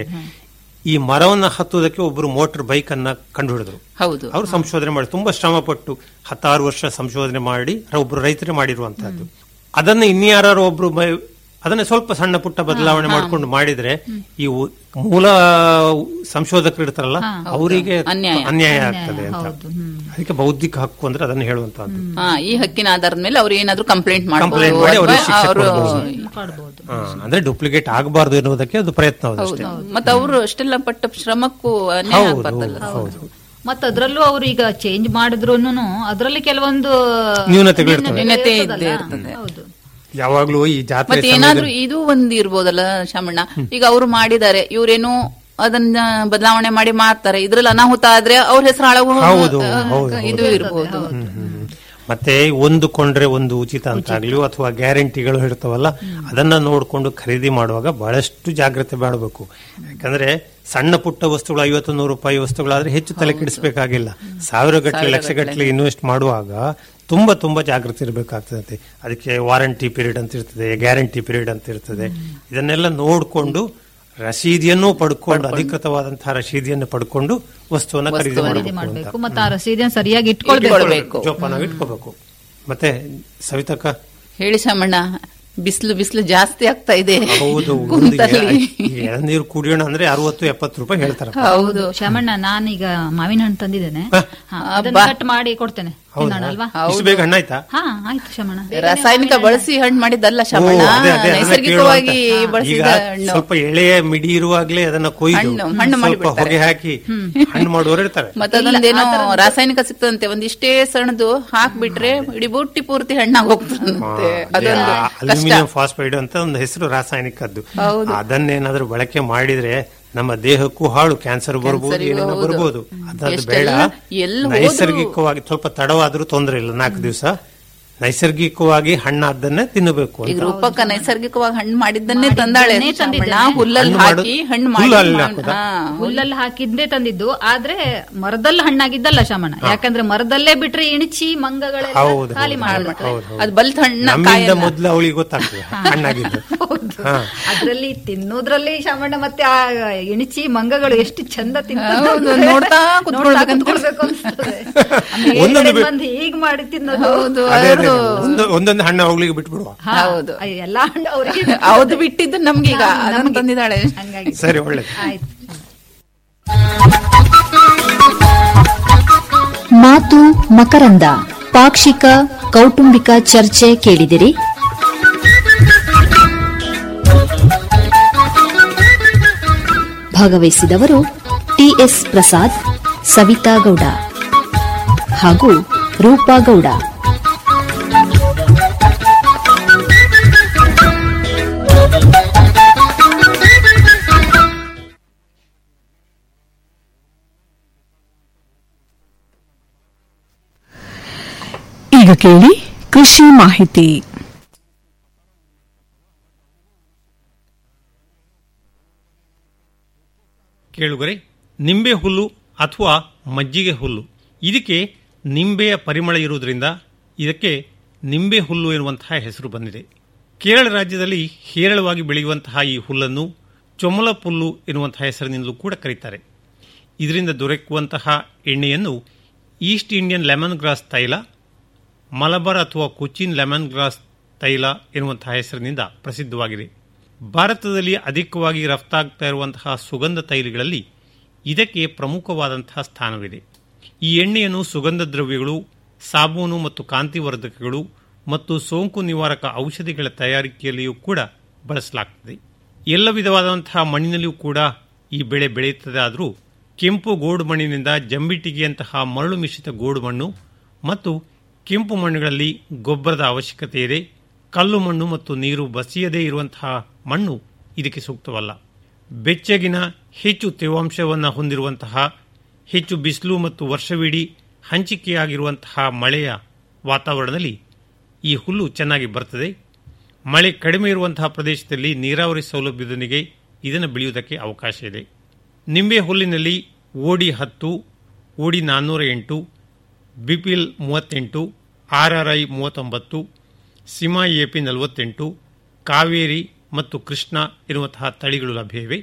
Speaker 8: ಈ ಮರವನ್ನ ಹತ್ತುವುದಕ್ಕೆ ಒಬ್ಬರು ಮೋಟರ್ ಬೈಕ್ ಅನ್ನ ಕಂಡು ಹಿಡಿದ್ರು
Speaker 9: ಹೌದು
Speaker 8: ಅವರು ಸಂಶೋಧನೆ ಮಾಡಿ ತುಂಬಾ ಶ್ರಮ ಪಟ್ಟು ಹತ್ತಾರು ವರ್ಷ ಸಂಶೋಧನೆ ಮಾಡಿ ಒಬ್ರು ರೈತರೇ ಮಾಡಿರುವಂತಹದ್ದು ಅದನ್ನ ಇನ್ಯಾರು ಒಬ್ರು ಬೈ- ಅದನ್ನ ಸ್ವಲ್ಪ ಸಣ್ಣ ಪುಟ್ಟ ಬದಲಾವಣೆ ಮಾಡ್ಕೊಂಡು ಮಾಡಿದ್ರೆ ಈ ಉ- ಮೂಲ ಸಂಶೋಧಕರು ಇರ್ತಾರಲ್ಲ ಅವರಿಗೆ
Speaker 9: ಅನ್ಯಾಯ.
Speaker 8: ಅನ್ಯಾಯ ಆಗ್ತದೆ ಅಂತ
Speaker 1: ಹೌದು ಹ್ಮ್
Speaker 8: ಅದಕ್ಕೆ ಬೌದ್ಧಿಕ ಹಕ್ಕು ಅಂದ್ರೆ ಅದನ್ನ ಹೇಳುವಂತಹದ್ದು
Speaker 9: ಹಾ ಈ ಹಕ್ಕಿನ ಆಧಾರದ ಮೇಲೆ ಅವ್ರು ಏನಾದ್ರೂ ಕಂಪ್ಲೇಂಟ್
Speaker 8: Complaint
Speaker 9: ಮಾಡಬಹುದು
Speaker 8: ಮಾಡಿ ಅವ್ರಿಗೆ ಶಿಕ್ಷೆ
Speaker 9: ಅವರು
Speaker 8: ಕೊಡ್ಬೋದು.
Speaker 1: ಕಾಡ್ಬೋದು
Speaker 8: ಹಾ, ಅಂದ್ರೆ ಡೂಪ್ಲಿಕೇಟ್ ಆಗಬಾರ್ದು ಎನ್ನುವುದಕ್ಕೆ ಅದು ಪ್ರಯತ್ನ ಹೌದು ಅಷ್ಟೇ
Speaker 9: ಮತ್ತೆ ಅವರು ಅಷ್ಟೆಲ್ಲ ಪಟ್ಟ ಶ್ರಮಕ್ಕೂ ಅನ್ಯಾಯ
Speaker 8: ಹೌದು
Speaker 9: ಆಗ್ಬಾರ್ದಲ್ಲ
Speaker 8: ಹೌದು
Speaker 1: ಮತ್ತ ಅದ್ರಲ್ಲೂ ಅವ್ರು ಈಗ ಚೇಂಜ್ ಮಾಡಿದ್ರು ಅದ್ರಲ್ಲಿ ಕೆಲವೊಂದು
Speaker 8: ನ್ಯೂನತೆಗಳು ಇರ್ತವೆ.
Speaker 9: ನ್ಯೂನತೆ
Speaker 1: ಇರ್ತದಲ್ಲ?
Speaker 9: ಇದ್ದೇ ಇರ್ತದೆ.
Speaker 1: ಹೌದು
Speaker 8: ಯಾವಾಗ್ಲೂ ಈ ಜಾತ್ರೆ
Speaker 9: ಮತ್ತೆ ಏನಾದ್ರೂ ಇದು ಒಂದು ಇರ್ಬೋದಲ್ಲ ಶಾಮಣ್ಣ ಈಗ ಅವರು ಮಾಡಿದ್ದಾರೆ ಇವ್ರೇನು ಅದನ್ನ ಬದಲಾವಣೆ ಮಾಡಿ ಮಾಡ್ತಾರೆ ಇದ್ರಲ್ಲಿ ಅನಾಹುತ ಆದ್ರೆ ಅವ್ರ ಹೆಸರು ಹಾಳಾಗೋ
Speaker 8: ಹೌದು,
Speaker 9: ಆ,
Speaker 8: ಹೌದು,
Speaker 9: ಇದು ಇರ್ಬೋದು
Speaker 8: ಮತ್ತೆ ಒಂದು ಕೊಂಡ್ರೆ ಒಂದು ಉಚಿತ ಅಂತಾಗ್ಲಿ ಅಥವಾ ಗ್ಯಾರಂಟಿಗಳು ಇರ್ತಾವಲ್ಲ ಅದನ್ನ ನೋಡ್ಕೊಂಡು ಖರೀದಿ ಮಾಡುವಾಗ ಬಹಳಷ್ಟು ಜಾಗ್ರತೆ ಮಾಡಬೇಕು ಯಾಕಂದ್ರೆ ಸಣ್ಣ ಪುಟ್ಟ ವಸ್ತುಗಳು ಐವತ್ತು ನೂರು ರೂಪಾಯಿ ವಸ್ತುಗಳಾದ್ರೆ ಹೆಚ್ಚು ತಲೆ ಕೆಡಿಸಬೇಕಾಗಿಲ್ಲ ಸಾವಿರ ಗಟ್ಟಲೆ ಲಕ್ಷ ಗಟ್ಟಲೆ ಇನ್ವೆಸ್ಟ್ ಮಾಡುವಾಗ ತುಂಬಾ ತುಂಬಾ ಜಾಗೃತಿ ಇರಬೇಕಾಗ್ತದೆ ಅದಕ್ಕೆ ವಾರಂಟಿ ಪೀರಿಯಡ್ ಅಂತ ಇರ್ತದೆ ಗ್ಯಾರಂಟಿ ಪೀರಿಯಡ್ ಅಂತ ಇರ್ತದೆ ಇದನ್ನೆಲ್ಲ ನೋಡ್ಕೊಂಡು ರಸೀದಿಯನ್ನು ಪಡ್ಕೊಂಡು ಅಧಿಕೃತವಾದಂತಹ ರಸೀದಿಯನ್ನು ಪಡ್ಕೊಂಡು ವಸ್ತುವನ್ನ ಖರೀದಿ
Speaker 1: ಖರೀದಿ
Speaker 8: ಮಾಡಬೇಕು ಅಂತ
Speaker 1: ಮಾಡ್ಬೇಕು ಮತ್ತೆ ಆ ರಸೀದಿಯನ್ನು ಸರಿಯಾಗಿ ಇಟ್ಕೊಳ್ಬೇಕು
Speaker 9: ಇಟ್ಕೊಳ್ಬೇಕು.
Speaker 8: ಜೋಪಾನಾಗಿ ಇಟ್ಕೋಬೇಕು ಮತ್ತೆ ಸವಿತಕ್ಕ
Speaker 9: ಹೇಳಿ ಶಾಮಣ್ಣ ಬಿಸಿಲು ಬಿಸಿಲು ಜಾಸ್ತಿ ಆಗ್ತಾ ಇದೆ
Speaker 8: ಹೌದು ಒಂದು
Speaker 9: ಕುಂತಲ್ಲಿ.
Speaker 8: ಎ- ಎಳನೀರು ಕುಡಿಯೋಣ ಅಂದ್ರೆ ಅರವತ್ತು ಎಪ್ಪತ್ತು ರೂಪಾಯಿ ಹೇಳ್ತಾರೆ
Speaker 9: ಹೌದು
Speaker 1: ಶ್ಯಾಮಣ್ಣ ನಾನೀಗ ಮಾವಿನ ಹಣ್ಣು ತಂದಿದ್ದೇನೆ ಹಾ, ಅದನ್ನ
Speaker 9: ಅಬ್ಬಾ.
Speaker 1: ಕಟ್ ಮಾಡಿ ಕೊಡ್ತೇನೆ ತಿನ್ನೋಣ ಅಲ್ವಾ
Speaker 8: ಇಷ್ಟು ಬೇಗ ಹಣ್ಣಾಯ್ತಾ
Speaker 1: ಹಾ ಆಯ್ತು ಶ್ಯಾಮಣ್ಣ
Speaker 9: ರಾಸಾಯನಿಕ ಬಳಸಿ ಹಣ್ಣು ಮಾಡಿದ್ದಲ್ಲ
Speaker 8: ಓ,
Speaker 9: ಶಾಮಣ್ಣ
Speaker 8: ಅದೇ, ಅದೇ, ಅದನ್ನ
Speaker 9: ನೈಸರ್ಗಿಕವಾಗಿ
Speaker 8: ಕೇಳುವಂತ. ಈಗ
Speaker 9: ಬಳಸಿದ ಹಣ್ಣು
Speaker 8: ಸ್ವಲ್ಪ ಎಳೆಯ ಮಿಡಿ ಇರುವಾಗ್ಲೇ ಅದನ್ನ ಕೊಯ್ದು
Speaker 9: ಹಣ್ಣು, ಹಣ್ಣು
Speaker 8: ಸ್ವಲ್ಪ
Speaker 9: ಮಾಡಿಬಿಡ್ತಾರೆ.
Speaker 8: ಹೊಗೆ ಹಾಕಿ ಹಣ್ಣು ಮಾಡುವವರು ಇರ್ತಾರೆ
Speaker 9: ಮತ್ತೆ ಅದೊಂದೇನೋ ರಾಸಾಯನಿಕ ಸಿಗ್ತದಂತೆ ಒಂದಿಷ್ಟೇ ಸಣ್ಣದು ಹಾಕ್ಬಿಟ್ರೆ ಇಡೀ ಬುಟ್ಟಿ ಪೂರ್ತಿ ಹಣ್ಣಾಗಿ ಹೋಗ್ತದಂತೆ ಅದೊಂದು ಕಷ್ಟ
Speaker 8: ಅಲ್ಯೂಮಿನಿಯಂ ಫಾಸ್ಫೈಡ್ ಅಂತ ಒಂದು ಹೆಸರು ರಾಸಾಯನಿಕದ್ದು ಅದನ್ನೇನಾದ್ರೂ ಬಳಕೆ ಮಾಡಿದ್ರೆ ನಮ್ಮ ದೇಹಕ್ಕೂ ಹಾಳು ಕ್ಯಾನ್ಸರ್ ಬರ್ಬೋದು
Speaker 9: ಕ್ಯಾನ್ಸರಿಗೂ
Speaker 8: ಏನೇನೋ
Speaker 9: ಹೌದು.
Speaker 8: ಬರ್ಬೋದು ಅದಾದ್ರು ಬೇಡ
Speaker 9: ಎಷ್ಟೆಲ್ಲ ಎಲ್ಲಿ ಹೋದ್ರು-
Speaker 8: ನೈಸರ್ಗಿಕವಾಗಿ ಸ್ವಲ್ಪ ತಡವಾದ್ರೂ ತೊಂದರೆ ಇಲ್ಲ ನಾಲ್ಕು ದಿವಸ ನೈಸರ್ಗಿಕವಾಗಿ ಹಣ್ಣಾದ್ದನ್ನೇ ತಿನ್ನಬೇಕು ಅಂತ.
Speaker 9: ಈಗ ರೂಪಕ್ಕ ನೈಸರ್ಗಿಕವಾಗಿ ಹಣ್ಣು ಮಾಡಿದ್ದನ್ನೇ ತಂದಾಳೆ
Speaker 1: ಮಾಡಿದ್ದನ್ನೇ
Speaker 9: ಶಾಮಣ್ಣ.
Speaker 1: ತಂದಿದ್ದೇನೆ.
Speaker 9: ಹುಲ್ಲಲ್ಲಿ
Speaker 8: ಹಣ್ಣು ಮಾಡು-
Speaker 9: ಹಾಕಿ ಹಣ್ಣು
Speaker 8: ಹುಲ್ಲಲ್ಲಿ
Speaker 9: ಮಾಡಿ
Speaker 8: ಹಾಕುದಾ?
Speaker 9: ಹಾ,
Speaker 1: ಹುಲ್ಲಲ್ಲಿ ಹಾಕಿದ್ದೇ ತಂದಿದ್ದು ಆದ್ರೆ ಮರದಲ್ಲಿ ಹಣ್ಣಾಗಿದ್ದಲ್ಲ ಶಾಮಣ್ಣ ಯಾಕಂದ್ರೆ ಮರದಲ್ಲೇ ಬಿಟ್ರೆ ಇಣಿಚಿ ಮಂಗಗಳೆಲ್ಲ
Speaker 8: ಹೌದು,
Speaker 1: ಖಾಲಿ
Speaker 8: ಹೌದು,
Speaker 1: ಮಾಡ್ಬಿಡ್ತವೆ.
Speaker 8: ಹೌದು, ಹೌದು.
Speaker 9: ಅದು ಬಲ್ತ್ ಹಣ್ಣ
Speaker 8: ನಮ್ಮಿಂದ
Speaker 9: ಕಾಯಲ್ಲ
Speaker 8: ಮೊದ್ಲು ಅವಳಿಗೆ ಗೊತ್ತಾಗ್ತದೆ ಹಣ್ಣಾಗಿದ್ದು ಹಾ.
Speaker 1: ಅದ್ರಲ್ಲಿ ತಿನ್ನೋದ್ರಲ್ಲಿ ಶಾಮಣ್ಣ ಮತ್ತೆ ಆ ಇಣಿಚಿ ಮಂಗಗಳು ಎಷ್ಟು ಚಂದ
Speaker 9: ಹೌದು, ನೋಡ್ತಾ ಕುತ್ಕೊಳ್ಬೇಕಂತ
Speaker 8: ಒಂದೊಂದು ಬಿಟ್-
Speaker 1: ಬಂದು ಹೀಗ್ ಮಾಡಿ ತಿನ್ನೋದು
Speaker 9: ಹೌದು
Speaker 8: ಅದೇ ಅದೇ
Speaker 9: ಅದು
Speaker 8: ಒಂದು- ಒಂದೊಂದು ಹಣ್ಣು ಅವಳಿಗೆ ಬಿಟ್ಬಿಡುವ
Speaker 1: ಹಾ,
Speaker 9: ಹೌದು.
Speaker 1: ಅಯ್ಯೋ, ಎಲ್ಲಾ ಹಣ್ಣು ಅವರಿಗೆ
Speaker 9: ಹೌದು ಬಿಟ್ಟಿದ್ದು ನಮ್ಗೀಗ ಅದನ್ನು ತಂದಿದ್ದಾಳೆ
Speaker 1: ಹಂಗಾಗಿ
Speaker 8: ಸರಿ ಒಳ್ಳೇದು
Speaker 1: ಆಯ್ತು
Speaker 10: ಮಾತು ಮಕರಂದ ಪಾಕ್ಷಿಕ ಕೌಟುಂಬಿಕ ಚರ್ಚೆ ಕೇಳಿದಿರಿ ಭಾಗವಹಿಸಿದವರು ಟಿಎಸ್ ಪ್ರಸಾದ್ ಸವಿತಾ ಗೌಡ ಹಾಗೂ ರೂಪಾ ಗೌಡ
Speaker 11: ಈಗ ಕೇಳಿ ಕೃಷಿ ಮಾಹಿತಿ
Speaker 8: ಕೇಳುಗರೆ ನಿಂಬೆ ಹುಲ್ಲು ಅಥವಾ ಮಜ್ಜಿಗೆ ಹುಲ್ಲು ಇದಕ್ಕೆ ನಿಂಬೆಯ ಪರಿಮಳ ಇರುವುದರಿಂದ ಇದಕ್ಕೆ ನಿಂಬೆ ಹುಲ್ಲು ಎನ್ನುವಂತಹ ಹೆಸರು ಬಂದಿದೆ ಕೇರಳ ರಾಜ್ಯದಲ್ಲಿ ಹೇರಳವಾಗಿ ಬೆಳೆಯುವಂತಹ ಈ ಹುಲ್ಲನ್ನು ಚೊಮಲ ಪುಲ್ಲು ಎನ್ನುವಂತಹ ಹೆಸರಿನಿಂದಲೂ ಕೂಡ ಕರೀತಾರೆ ಇದರಿಂದ ದೊರಕುವಂತಹ ಎಣ್ಣೆಯನ್ನು ಈಸ್ಟ್ ಇಂಡಿಯನ್ ಲೆಮನ್ ಗ್ರಾಸ್ ತೈಲ ಮಲಬಾರ್ ಅಥವಾ ಕೊಚ್ಚಿನ್ ಲೆಮನ್ ಗ್ರಾಸ್ ತೈಲ ಎನ್ನುವಂತಹ ಹೆಸರಿನಿಂದ ಪ್ರಸಿದ್ಧವಾಗಿದೆ ಭಾರತದಲ್ಲಿ ಅಧಿಕವಾಗಿ ರಫ್ತಾಗ್ತಾ ಇರುವಂತಹ ಸುಗಂಧ ತೈಲಗಳಲ್ಲಿ ಇದಕ್ಕೆ ಪ್ರಮುಖವಾದಂತಹ ಸ್ಥಾನವಿದೆ ಈ ಎಣ್ಣೆಯನ್ನು ಸುಗಂಧ ದ್ರವ್ಯಗಳು ಸಾಬೂನು ಮತ್ತು ಕಾಂತಿವರ್ಧಕಗಳು ಮತ್ತು ಸೋಂಕು ನಿವಾರಕ ಔಷಧಿಗಳ ತಯಾರಿಕೆಯಲ್ಲಿಯೂ ಕೂಡ ಬಳಸಲಾಗುತ್ತದೆ ಎಲ್ಲ ವಿಧವಾದಂತಹ ಮಣ್ಣಿನಲ್ಲಿಯೂ ಕೂಡ ಈ ಬೆಳೆ ಬೆಳೆಯುತ್ತದೆ ಆದರೂ ಕೆಂಪು ಗೋಡು ಮಣ್ಣಿನಿಂದ ಜಂಬಿಟಿಗೆಯಂತಹ ಮರಳು ಮಿಶ್ರಿತ ಗೋಡು ಮಣ್ಣು ಮತ್ತು ಕೆಂಪು ಮಣ್ಣುಗಳಲ್ಲಿ ಗೊಬ್ಬರದ ಅವಶ್ಯಕತೆ ಇದೆ ಕಲ್ಲು ಮಣ್ಣು ಮತ್ತು ನೀರು ಬಸಿಯದೇ ಇರುವಂತಹ ಮಣ್ಣು ಇದಕ್ಕೆ ಸೂಕ್ತವಲ್ಲ ಬೆಚ್ಚಗಿನ ಹೆಚ್ಚು ತೇವಾಂಶವನ್ನು ಹೊಂದಿರುವಂತಹ ಹೆಚ್ಚು ಬಿಸಿಲು ಮತ್ತು ವರ್ಷವಿಡೀ ಹಂಚಿಕೆಯಾಗಿರುವಂತಹ ಮಳೆಯ ವಾತಾವರಣದಲ್ಲಿ ಈ ಹುಲ್ಲು ಚೆನ್ನಾಗಿ ಬರ್ತದೆ ಮಳೆ ಕಡಿಮೆ ಇರುವಂತಹ ಪ್ರದೇಶದಲ್ಲಿ ನೀರಾವರಿ ಸೌಲಭ್ಯದೊಂದಿಗೆ ಇದನ್ನು ಬೆಳೆಯುವುದಕ್ಕೆ ಅವಕಾಶ ಇದೆ ನಿಂಬೆ ಹುಲ್ಲಿನಲ್ಲಿ ಓಡಿ ಹತ್ತು ಓಡಿ ನಾನ್ನೂರ ಎಂಟು ಬಿಪಿಲ್ ಮೂವತ್ತೆಂಟು ಆರ್ಆರ್ಐ ಮೂವತ್ತೊಂಬತ್ತು ಸಿಮಾ ಎಪಿ ನಲವತ್ತೆಂಟು ಕಾವೇರಿ ಮತ್ತು ಕೃಷ್ಣ ಎನ್ನುವಂತಹ ತಳಿಗಳು ಲಭ್ಯವಿವೆ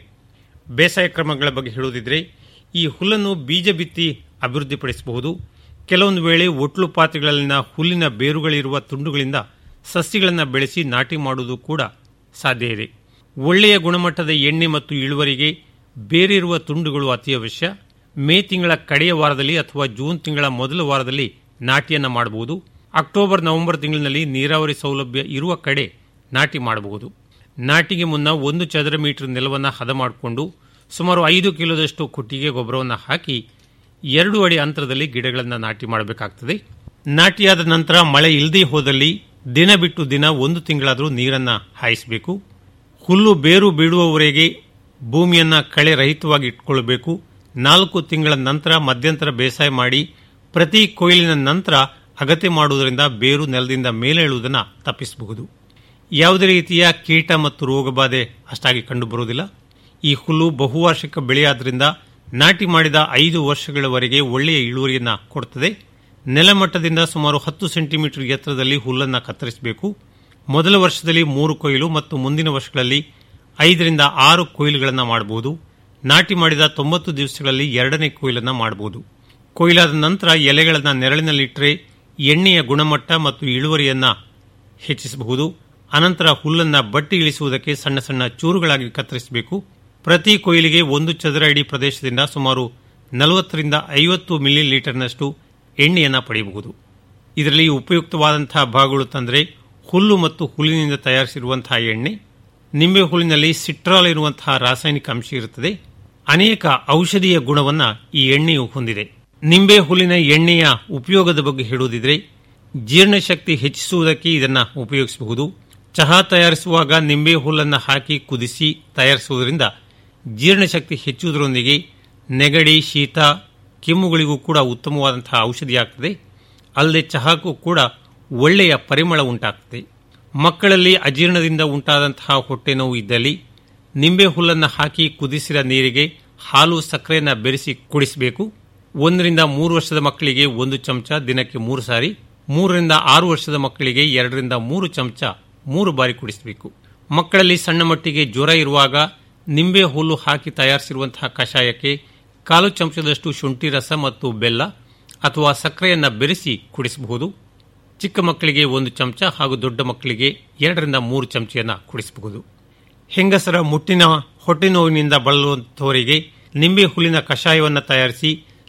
Speaker 8: ಬೇಸಾಯ ಕ್ರಮಗಳ ಬಗ್ಗೆ ಹೇಳುವುದಿದ್ರೆ ಈ ಹುಲ್ಲನ್ನು ಬೀಜ ಬಿತ್ತಿ ಅಭಿವೃದ್ಧಿಪಡಿಸಬಹುದು ಕೆಲವೊಂದು ವೇಳೆ ಒಟ್ಲು ಪಾತ್ರೆಗಳಲ್ಲಿನ ಹುಲ್ಲಿನ ಬೇರುಗಳಿರುವ ತುಂಡುಗಳಿಂದ ಸಸ್ಯಗಳನ್ನು ಬೆಳೆಸಿ ನಾಟಿ ಮಾಡುವುದು ಕೂಡ ಸಾಧ್ಯ ಇದೆ ಒಳ್ಳೆಯ ಗುಣಮಟ್ಟದ ಎಣ್ಣೆ ಮತ್ತು ಇಳುವರಿಗೆ ಬೇರಿರುವ ತುಂಡುಗಳು ಅತಿ ಅವಶ್ಯ ಮೇ ತಿಂಗಳ ಕಡೆಯ ವಾರದಲ್ಲಿ ಅಥವಾ ಜೂನ್ ತಿಂಗಳ ಮೊದಲ ವಾರದಲ್ಲಿ ನಾಟಿಯನ್ನು ಮಾಡಬಹುದು ಅಕ್ಟೋಬರ್ ನವೆಂಬರ್ ತಿಂಗಳಿನಲ್ಲಿ ನೀರಾವರಿ ಸೌಲಭ್ಯ ಇರುವ ಕಡೆ ನಾಟಿ ಮಾಡಬಹುದು ನಾಟಿಗೆ ಮುನ್ನ ಒಂದು ಚದರ ಮೀಟರ್ ನೆಲವನ್ನು ಹದ ಮಾಡಿಕೊಂಡು ಸುಮಾರು ಐದು ಕಿಲೋದಷ್ಟು ಕೊಟ್ಟಿಗೆ ಗೊಬ್ಬರವನ್ನು ಹಾಕಿ ಎರಡು ಅಡಿ ಅಂತರದಲ್ಲಿ ಗಿಡಗಳನ್ನು ನಾಟಿ ಮಾಡಬೇಕಾಗ್ತದೆ ನಾಟಿಯಾದ ನಂತರ ಮಳೆ ಇಲ್ಲದೇ ಹೋದಲ್ಲಿ ದಿನ ಬಿಟ್ಟು ದಿನ ಒಂದು ತಿಂಗಳಾದರೂ ನೀರನ್ನು ಹಾಯಿಸಬೇಕು ಹುಲ್ಲು ಬೇರು ಬೀಳುವವರೆಗೆ ಭೂಮಿಯನ್ನ ಕಳೆ ರಹಿತವಾಗಿ ಇಟ್ಕೊಳ್ಬೇಕು ನಾಲ್ಕು ತಿಂಗಳ ನಂತರ ಮಧ್ಯಂತರ ಬೇಸಾಯ ಮಾಡಿ ಪ್ರತಿ ಕೊಯ್ಲಿನ ನಂತರ ಅಗತ್ಯ ಮಾಡುವುದರಿಂದ ಬೇರು ನೆಲದಿಂದ ಮೇಲೇಳುವುದನ್ನು ತಪ್ಪಿಸಬಹುದು ಯಾವುದೇ ರೀತಿಯ ಕೀಟ ಮತ್ತು ರೋಗಬಾಧೆ ಅಷ್ಟಾಗಿ ಕಂಡುಬರುವುದಿಲ್ಲ ಈ ಹುಲ್ಲು ಬಹುವಾರ್ಷಿಕ ಬೆಳೆಯಾದ್ರಿಂದ ನಾಟಿ ಮಾಡಿದ ಐದು ವರ್ಷಗಳವರೆಗೆ ಒಳ್ಳೆಯ ಇಳುವರಿಯನ್ನು ಕೊಡುತ್ತದೆ ನೆಲಮಟ್ಟದಿಂದ ಸುಮಾರು ಹತ್ತು ಸೆಂಟಿಮೀಟರ್ ಎತ್ತರದಲ್ಲಿ ಹುಲ್ಲನ್ನು ಕತ್ತರಿಸಬೇಕು ಮೊದಲ ವರ್ಷದಲ್ಲಿ ಮೂರು ಕೊಯ್ಲು ಮತ್ತು ಮುಂದಿನ ವರ್ಷಗಳಲ್ಲಿ ಐದರಿಂದ ಆರು ಕೊಯ್ಲುಗಳನ್ನು ಮಾಡಬಹುದು ನಾಟಿ ಮಾಡಿದ ತೊಂಬತ್ತು ದಿವಸಗಳಲ್ಲಿ ಎರಡನೇ ಕೊಯ್ಲನ್ನು ಮಾಡಬಹುದು ಕೊಯ್ಲಾದ ನಂತರ ಎಲೆಗಳನ್ನು ನೆರಳಿನಲ್ಲಿಟ್ಟರೆ ಎಣ್ಣೆಯ ಗುಣಮಟ್ಟ ಮತ್ತು ಇಳುವರಿಯನ್ನು ಹೆಚ್ಚಿಸಬಹುದು ಅನಂತರ ಹುಲ್ಲನ್ನು ಬಟ್ಟಿ ಇಳಿಸುವುದಕ್ಕೆ ಸಣ್ಣ ಸಣ್ಣ ಚೂರುಗಳಾಗಿ ಕತ್ತರಿಸಬೇಕು ಪ್ರತಿ ಕೊಯ್ಲಿಗೆ ಒಂದು ಚದರ ಅಡಿ ಪ್ರದೇಶದಿಂದ ಸುಮಾರು ನಲವತ್ತರಿಂದ ಐವತ್ತು ಮಿಲಿ ಲೀಟರ್ನಷ್ಟು ಎಣ್ಣೆಯನ್ನು ಪಡೆಯಬಹುದು ಇದರಲ್ಲಿ ಉಪಯುಕ್ತವಾದಂತಹ ಭಾಗಗಳು ತಂದರೆ ಹುಲ್ಲು ಮತ್ತು ಹುಲ್ಲಿನಿಂದ ತಯಾರಿಸಿರುವಂತಹ ಎಣ್ಣೆ ನಿಂಬೆ ಹುಲ್ಲಿನಲ್ಲಿ ಸಿಟ್ರಾಲ್ ಇರುವಂತಹ ರಾಸಾಯನಿಕ ಅಂಶ ಇರುತ್ತದೆ ಅನೇಕ ಔಷಧೀಯ ಗುಣವನ್ನು ಈ ಎಣ್ಣೆಯು ಹೊಂದಿದೆ ನಿಂಬೆ ಹುಲ್ಲಿನ ಎಣ್ಣೆಯ ಉಪಯೋಗದ ಬಗ್ಗೆ ಹೇಳುವುದಿದ್ರೆ ಜೀರ್ಣಶಕ್ತಿ ಹೆಚ್ಚಿಸುವುದಕ್ಕೆ ಇದನ್ನು ಉಪಯೋಗಿಸಬಹುದು ಚಹಾ ತಯಾರಿಸುವಾಗ ನಿಂಬೆ ಹುಲ್ಲನ್ನು ಹಾಕಿ ಕುದಿಸಿ ತಯಾರಿಸುವುದರಿಂದ ಜೀರ್ಣಶಕ್ತಿ ಹೆಚ್ಚುವುದರೊಂದಿಗೆ ನೆಗಡಿ ಶೀತ ಕೆಮ್ಮುಗಳಿಗೂ ಕೂಡ ಉತ್ತಮವಾದಂತಹ ಔಷಧಿಯಾಗ್ತದೆ ಅಲ್ಲದೆ ಚಹಾಕ್ಕೂ ಕೂಡ ಒಳ್ಳೆಯ ಪರಿಮಳ ಉಂಟಾಗ್ತದೆ ಮಕ್ಕಳಲ್ಲಿ ಅಜೀರ್ಣದಿಂದ ಉಂಟಾದಂತಹ ಹೊಟ್ಟೆ ನೋವು ಇದ್ದಲ್ಲಿ ನಿಂಬೆ ಹುಲ್ಲನ್ನು ಹಾಕಿ ಕುದಿಸಿದ ನೀರಿಗೆ ಹಾಲು ಸಕ್ಕರೆಯನ್ನು ಬೆರೆಸಿ ಕುಡಿಸಬೇಕು ಒಂದರಿಂದ ಮೂರು ವರ್ಷದ ಮಕ್ಕಳಿಗೆ ಒಂದು ಚಮಚ ದಿನಕ್ಕೆ ಮೂರು ಸಾರಿ ಮೂರರಿಂದ ಆರು ವರ್ಷದ ಮಕ್ಕಳಿಗೆ ಎರಡರಿಂದ ಮೂರು ಚಮಚ ಮೂರು ಬಾರಿ ಕುಡಿಸಬೇಕು ಮಕ್ಕಳಲ್ಲಿ ಸಣ್ಣ ಮಟ್ಟಿಗೆ ಜ್ವರ ಇರುವಾಗ ನಿಂಬೆ ಹುಲ್ಲು ಹಾಕಿ ತಯಾರಿಸಿರುವಂತಹ ಕಷಾಯಕ್ಕೆ ಕಾಲು ಚಮಚದಷ್ಟು ಶುಂಠಿ ರಸ ಮತ್ತು ಬೆಲ್ಲ ಅಥವಾ ಸಕ್ಕರೆಯನ್ನು ಬೆರೆಸಿ ಕುಡಿಸಬಹುದು ಚಿಕ್ಕ ಮಕ್ಕಳಿಗೆ ಒಂದು ಚಮಚ ಹಾಗೂ ದೊಡ್ಡ ಮಕ್ಕಳಿಗೆ ಎರಡರಿಂದ ಮೂರು ಚಮಚೆಯನ್ನು ಕುಡಿಸಬಹುದು ಹೆಂಗಸರ ಮುಟ್ಟಿನ ಹೊಟ್ಟೆ ನೋವಿನಿಂದ ಬಳಲುವಂತವರಿಗೆ ನಿಂಬೆ ಹುಲ್ಲಿನ ಕಷಾಯವನ್ನು ತಯಾರಿಸಿ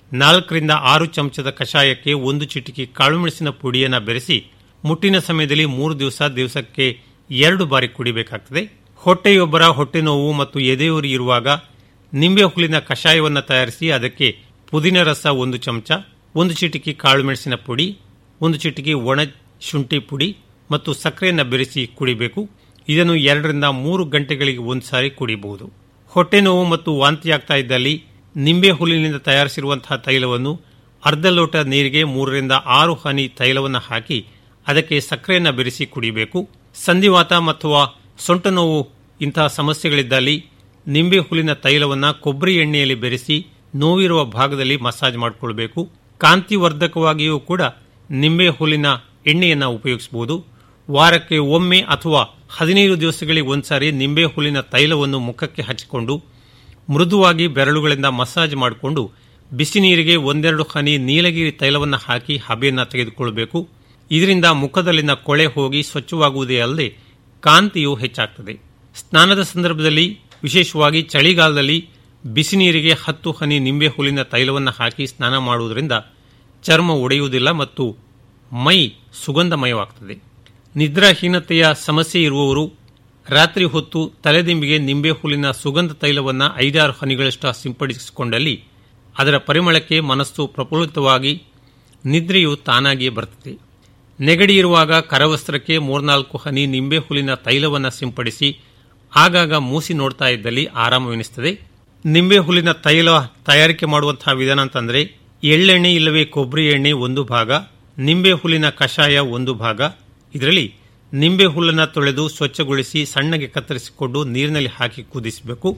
Speaker 8: ನಾಲ್ಕರಿಂದ ಆರು ಚಮಚದ ಕಷಾಯಕ್ಕೆ ಒಂದು ಚಿಟಿಕೆ ಕಾಳುಮೆಣಸಿನ ಪುಡಿಯನ್ನು ಬೆರೆಸಿ ಮುಟ್ಟಿನ ಸಮಯದಲ್ಲಿ ಮೂರು ದಿವಸ ದಿವಸಕ್ಕೆ ಎರಡು ಬಾರಿ ಕುಡಿಬೇಕಾಗ್ತದೆ ಹೊಟ್ಟೆಯೊಬ್ಬರ ಹೊಟ್ಟೆ ನೋವು ಮತ್ತು ಎದೆಯುರಿ ಇರುವಾಗ ನಿಂಬೆ ಹುಲ್ಲಿನ ಕಷಾಯವನ್ನು ತಯಾರಿಸಿ ಅದಕ್ಕೆ ಪುದೀನ ರಸ ಒಂದು ಚಮಚ ಒಂದು ಚಿಟಿಕೆ ಕಾಳುಮೆಣಸಿನ ಪುಡಿ ಒಂದು ಚಿಟಿಕೆ ಒಣ ಶುಂಠಿ ಪುಡಿ ಮತ್ತು ಸಕ್ಕರೆಯನ್ನು ಬೆರೆಸಿ ಕುಡಿಬೇಕು ಇದನ್ನು ಎರಡರಿಂದ ಮೂರು ಗಂಟೆಗಳಿಗೆ ಒಂದು ಸಾರಿ ಕುಡಿಯಬಹುದು ಹೊಟ್ಟೆ ನೋವು ಮತ್ತು ವಾಂತಿಯಾಗ್ತಾ ಇದ್ದಲ್ಲಿ ನಿಂಬೆ ಹುಲ್ಲಿನಿಂದ ತಯಾರಿಸಿರುವಂತಹ ತೈಲವನ್ನು ಅರ್ಧ ಲೋಟ ನೀರಿಗೆ ಮೂರರಿಂದ ಆರು ಹನಿ ತೈಲವನ್ನು ಹಾಕಿ ಅದಕ್ಕೆ ಸಕ್ಕರೆಯನ್ನು ಬೆರೆಸಿ ಕುಡಿಯಬೇಕು ಸಂಧಿವಾತ ಅಥವಾ ಸೊಂಟ ನೋವು ಇಂತಹ ಸಮಸ್ಯೆಗಳಿದ್ದಲ್ಲಿ ನಿಂಬೆ ಹುಲ್ಲಿನ ತೈಲವನ್ನು ಕೊಬ್ಬರಿ ಎಣ್ಣೆಯಲ್ಲಿ ಬೆರೆಸಿ ನೋವಿರುವ ಭಾಗದಲ್ಲಿ ಮಸಾಜ್ ಮಾಡಿಕೊಳ್ಬೇಕು ಕಾಂತಿವರ್ಧಕವಾಗಿಯೂ ಕೂಡ ನಿಂಬೆ ಹುಲ್ಲಿನ ಎಣ್ಣೆಯನ್ನು ಉಪಯೋಗಿಸಬಹುದು ವಾರಕ್ಕೆ ಒಮ್ಮೆ ಅಥವಾ ಹದಿನೈದು ದಿವಸಗಳಿಗೆ ಒಂದ್ಸಾರಿ ನಿಂಬೆ ಹುಲ್ಲಿನ ತೈಲವನ್ನು ಮುಖಕ್ಕೆ ಹಚ್ಚಿಕೊಂಡು ಮೃದುವಾಗಿ ಬೆರಳುಗಳಿಂದ ಮಸಾಜ್ ಮಾಡಿಕೊಂಡು ಬಿಸಿ ನೀರಿಗೆ ಒಂದೆರಡು ಹನಿ ನೀಲಗಿರಿ ತೈಲವನ್ನು ಹಾಕಿ ಹಬೆಯನ್ನು ತೆಗೆದುಕೊಳ್ಳಬೇಕು ಇದರಿಂದ ಮುಖದಲ್ಲಿನ ಕೊಳೆ ಹೋಗಿ ಸ್ವಚ್ಛವಾಗುವುದೇ ಅಲ್ಲದೆ ಕಾಂತಿಯು ಹೆಚ್ಚಾಗ್ತದೆ ಸ್ನಾನದ ಸಂದರ್ಭದಲ್ಲಿ ವಿಶೇಷವಾಗಿ ಚಳಿಗಾಲದಲ್ಲಿ ಬಿಸಿ ನೀರಿಗೆ ಹತ್ತು ಹನಿ ನಿಂಬೆ ಹುಲ್ಲಿನ ತೈಲವನ್ನು ಹಾಕಿ ಸ್ನಾನ ಮಾಡುವುದರಿಂದ ಚರ್ಮ ಒಡೆಯುವುದಿಲ್ಲ ಮತ್ತು ಮೈ ಸುಗಂಧಮಯವಾಗ್ತದೆ ನಿದ್ರಾಹೀನತೆಯ ಸಮಸ್ಯೆ ಇರುವವರು ರಾತ್ರಿ ಹೊತ್ತು ತಲೆದಿಂಬಿಗೆ ನಿಂಬೆ ಹುಲ್ಲಿನ ಸುಗಂಧ ತೈಲವನ್ನು ಐದಾರು ಹನಿಗಳಷ್ಟು ಸಿಂಪಡಿಸಿಕೊಂಡಲ್ಲಿ ಅದರ ಪರಿಮಳಕ್ಕೆ ಮನಸ್ಸು ಪ್ರಫುಲ್ಲಿತವಾಗಿ ನಿದ್ರೆಯು ತಾನಾಗಿಯೇ ಬರುತ್ತದೆ ನೆಗಡಿ ಇರುವಾಗ ಕರವಸ್ತ್ರಕ್ಕೆ ಮೂರ್ನಾಲ್ಕು ಹನಿ ನಿಂಬೆ ಹುಲ್ಲಿನ ತೈಲವನ್ನು ಸಿಂಪಡಿಸಿ ಆಗಾಗ ಮೂಸಿ ನೋಡ್ತಾ ಇದ್ದಲ್ಲಿ ಆರಾಮವೆನಿಸ್ತದೆ ನಿಂಬೆ ಹುಲ್ಲಿನ ತೈಲ ತಯಾರಿಕೆ ಮಾಡುವಂತಹ ವಿಧಾನ ಅಂತಂದ್ರೆ ಎಳ್ಳೆಣ್ಣೆ ಇಲ್ಲವೇ ಕೊಬ್ಬರಿ ಎಣ್ಣೆ ಒಂದು ಭಾಗ ನಿಂಬೆ ಹುಲ್ಲಿನ ಕಷಾಯ ಒಂದು ಭಾಗ ಇದರಲ್ಲಿ ನಿಂಬೆ ಹುಲ್ಲನ್ನು ತೊಳೆದು ಸ್ವಚ್ಛಗೊಳಿಸಿ ಸಣ್ಣಗೆ ಕತ್ತರಿಸಿಕೊಂಡು ನೀರಿನಲ್ಲಿ ಹಾಕಿ ಕುದಿಸಬೇಕು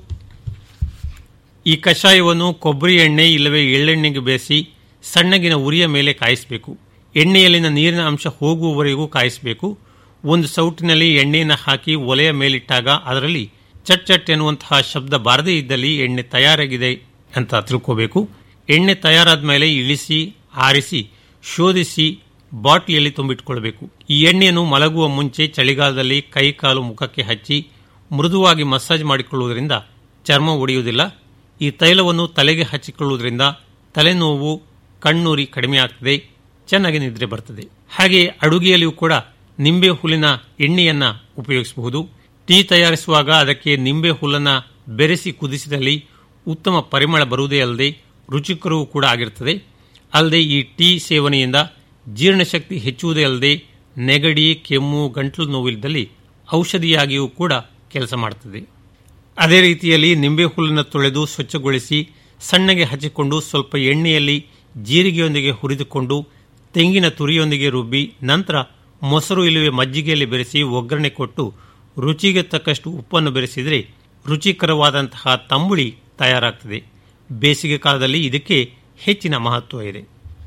Speaker 8: ಈ ಕಷಾಯವನ್ನು ಕೊಬ್ಬರಿ ಎಣ್ಣೆ ಇಲ್ಲವೇ ಎಳ್ಳೆಣ್ಣೆಗೆ ಬೇಯಿಸಿ ಸಣ್ಣಗಿನ ಉರಿಯ ಮೇಲೆ ಕಾಯಿಸಬೇಕು ಎಣ್ಣೆಯಲ್ಲಿನ ನೀರಿನ ಅಂಶ ಹೋಗುವವರೆಗೂ ಕಾಯಿಸಬೇಕು ಒಂದು ಸೌಟಿನಲ್ಲಿ ಎಣ್ಣೆಯನ್ನು ಹಾಕಿ ಒಲೆಯ ಮೇಲಿಟ್ಟಾಗ ಅದರಲ್ಲಿ ಚಟ್ ಚಟ್ ಎನ್ನುವಂತಹ ಶಬ್ದ ಬಾರದೇ ಇದ್ದಲ್ಲಿ ಎಣ್ಣೆ ತಯಾರಾಗಿದೆ ಅಂತ ತಿಳ್ಕೋಬೇಕು ಎಣ್ಣೆ ತಯಾರಾದ ಮೇಲೆ ಇಳಿಸಿ ಆರಿಸಿ ಶೋಧಿಸಿ ಬಾಟ್ಲಿಯಲ್ಲಿ ತುಂಬಿಟ್ಕೊಳ್ಬೇಕು ಈ ಎಣ್ಣೆಯನ್ನು ಮಲಗುವ ಮುಂಚೆ ಚಳಿಗಾಲದಲ್ಲಿ ಕೈ ಕಾಲು ಮುಖಕ್ಕೆ ಹಚ್ಚಿ ಮೃದುವಾಗಿ ಮಸಾಜ್ ಮಾಡಿಕೊಳ್ಳುವುದರಿಂದ ಚರ್ಮ ಒಡೆಯುವುದಿಲ್ಲ ಈ ತೈಲವನ್ನು ತಲೆಗೆ ಹಚ್ಚಿಕೊಳ್ಳುವುದರಿಂದ ತಲೆನೋವು ಕಣ್ಣೂರಿ ಕಡಿಮೆಯಾಗ್ತದೆ ಚೆನ್ನಾಗಿ ನಿದ್ರೆ ಬರ್ತದೆ ಹಾಗೆ ಅಡುಗೆಯಲ್ಲಿಯೂ ಕೂಡ ನಿಂಬೆ ಹುಲ್ಲಿನ ಎಣ್ಣೆಯನ್ನ ಉಪಯೋಗಿಸಬಹುದು ಟೀ ತಯಾರಿಸುವಾಗ ಅದಕ್ಕೆ ನಿಂಬೆ ಹುಲ್ಲನ್ನ ಬೆರೆಸಿ ಕುದಿಸಿದಲ್ಲಿ ಉತ್ತಮ ಪರಿಮಳ ಬರುವುದೇ ಅಲ್ಲದೆ ರುಚಿಕರವೂ ಕೂಡ ಆಗಿರುತ್ತದೆ ಅಲ್ಲದೆ ಈ ಟೀ ಸೇವನೆಯಿಂದ ಜೀರ್ಣಶಕ್ತಿ ಹೆಚ್ಚುವುದೇ ಅಲ್ಲದೆ ನೆಗಡಿ ಕೆಮ್ಮು ಗಂಟಲು ನೋವಿಲ್ಲದಲ್ಲಿ ಔಷಧಿಯಾಗಿಯೂ ಕೂಡ ಕೆಲಸ ಮಾಡುತ್ತದೆ ಅದೇ ರೀತಿಯಲ್ಲಿ ನಿಂಬೆ ಹುಲ್ಲನ್ನು ತೊಳೆದು ಸ್ವಚ್ಛಗೊಳಿಸಿ ಸಣ್ಣಗೆ ಹಚ್ಚಿಕೊಂಡು ಸ್ವಲ್ಪ ಎಣ್ಣೆಯಲ್ಲಿ ಜೀರಿಗೆಯೊಂದಿಗೆ ಹುರಿದುಕೊಂಡು ತೆಂಗಿನ ತುರಿಯೊಂದಿಗೆ ರುಬ್ಬಿ ನಂತರ ಮೊಸರು ಇಲ್ಲವೇ ಮಜ್ಜಿಗೆಯಲ್ಲಿ ಬೆರೆಸಿ ಒಗ್ಗರಣೆ ಕೊಟ್ಟು ರುಚಿಗೆ ತಕ್ಕಷ್ಟು ಉಪ್ಪನ್ನು ಬೆರೆಸಿದರೆ ರುಚಿಕರವಾದಂತಹ ತಂಬುಳಿ ತಯಾರಾಗ್ತದೆ ಬೇಸಿಗೆ ಕಾಲದಲ್ಲಿ ಇದಕ್ಕೆ ಹೆಚ್ಚಿನ ಮಹತ್ವ ಇದೆ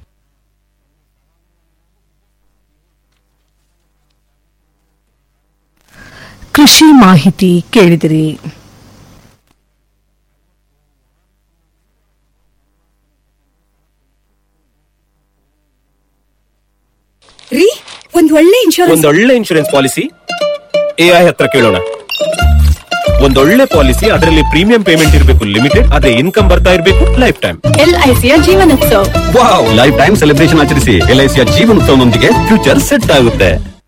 Speaker 11: ಕೃಷಿ ಮಾಹಿತಿ ಕೇಳಿದಿರಿ
Speaker 12: ರೀ ಒಂದ್ ಒಳ್ಳೆ ಇನ್ಶೂರೆನ್ಸ್
Speaker 13: ಒಂದೊಳ್ಳೆ ಇನ್ಶೂರೆನ್ಸ್ ಪಾಲಿಸಿ ಎಐ ಹತ್ರ ಕೇಳೋಣ ಒಂದೊಳ್ಳೆ ಪಾಲಿಸಿ ಅದರಲ್ಲಿ ಪ್ರೀಮಿಯಂ ಪೇಮೆಂಟ್ ಇರಬೇಕು ಲಿಮಿಟೆಡ್ ಅದೇ ಇನ್ಕಮ್ ಬರ್ತಾ ಇರಬೇಕು ಲೈಫ್ ಟೈಮ್
Speaker 12: ಎಲ್ಐಸಿಯ Jeevanotsav
Speaker 13: wow life time celebration ಆಚರಿಸಿ ಎಲ್ಐಸಿಯ ಜೀವನೋತ್ಸವನೊಂದಿಗೆ ಫ್ಯೂಚರ್ ಸೆಟ್ ಆಗುತ್ತೆ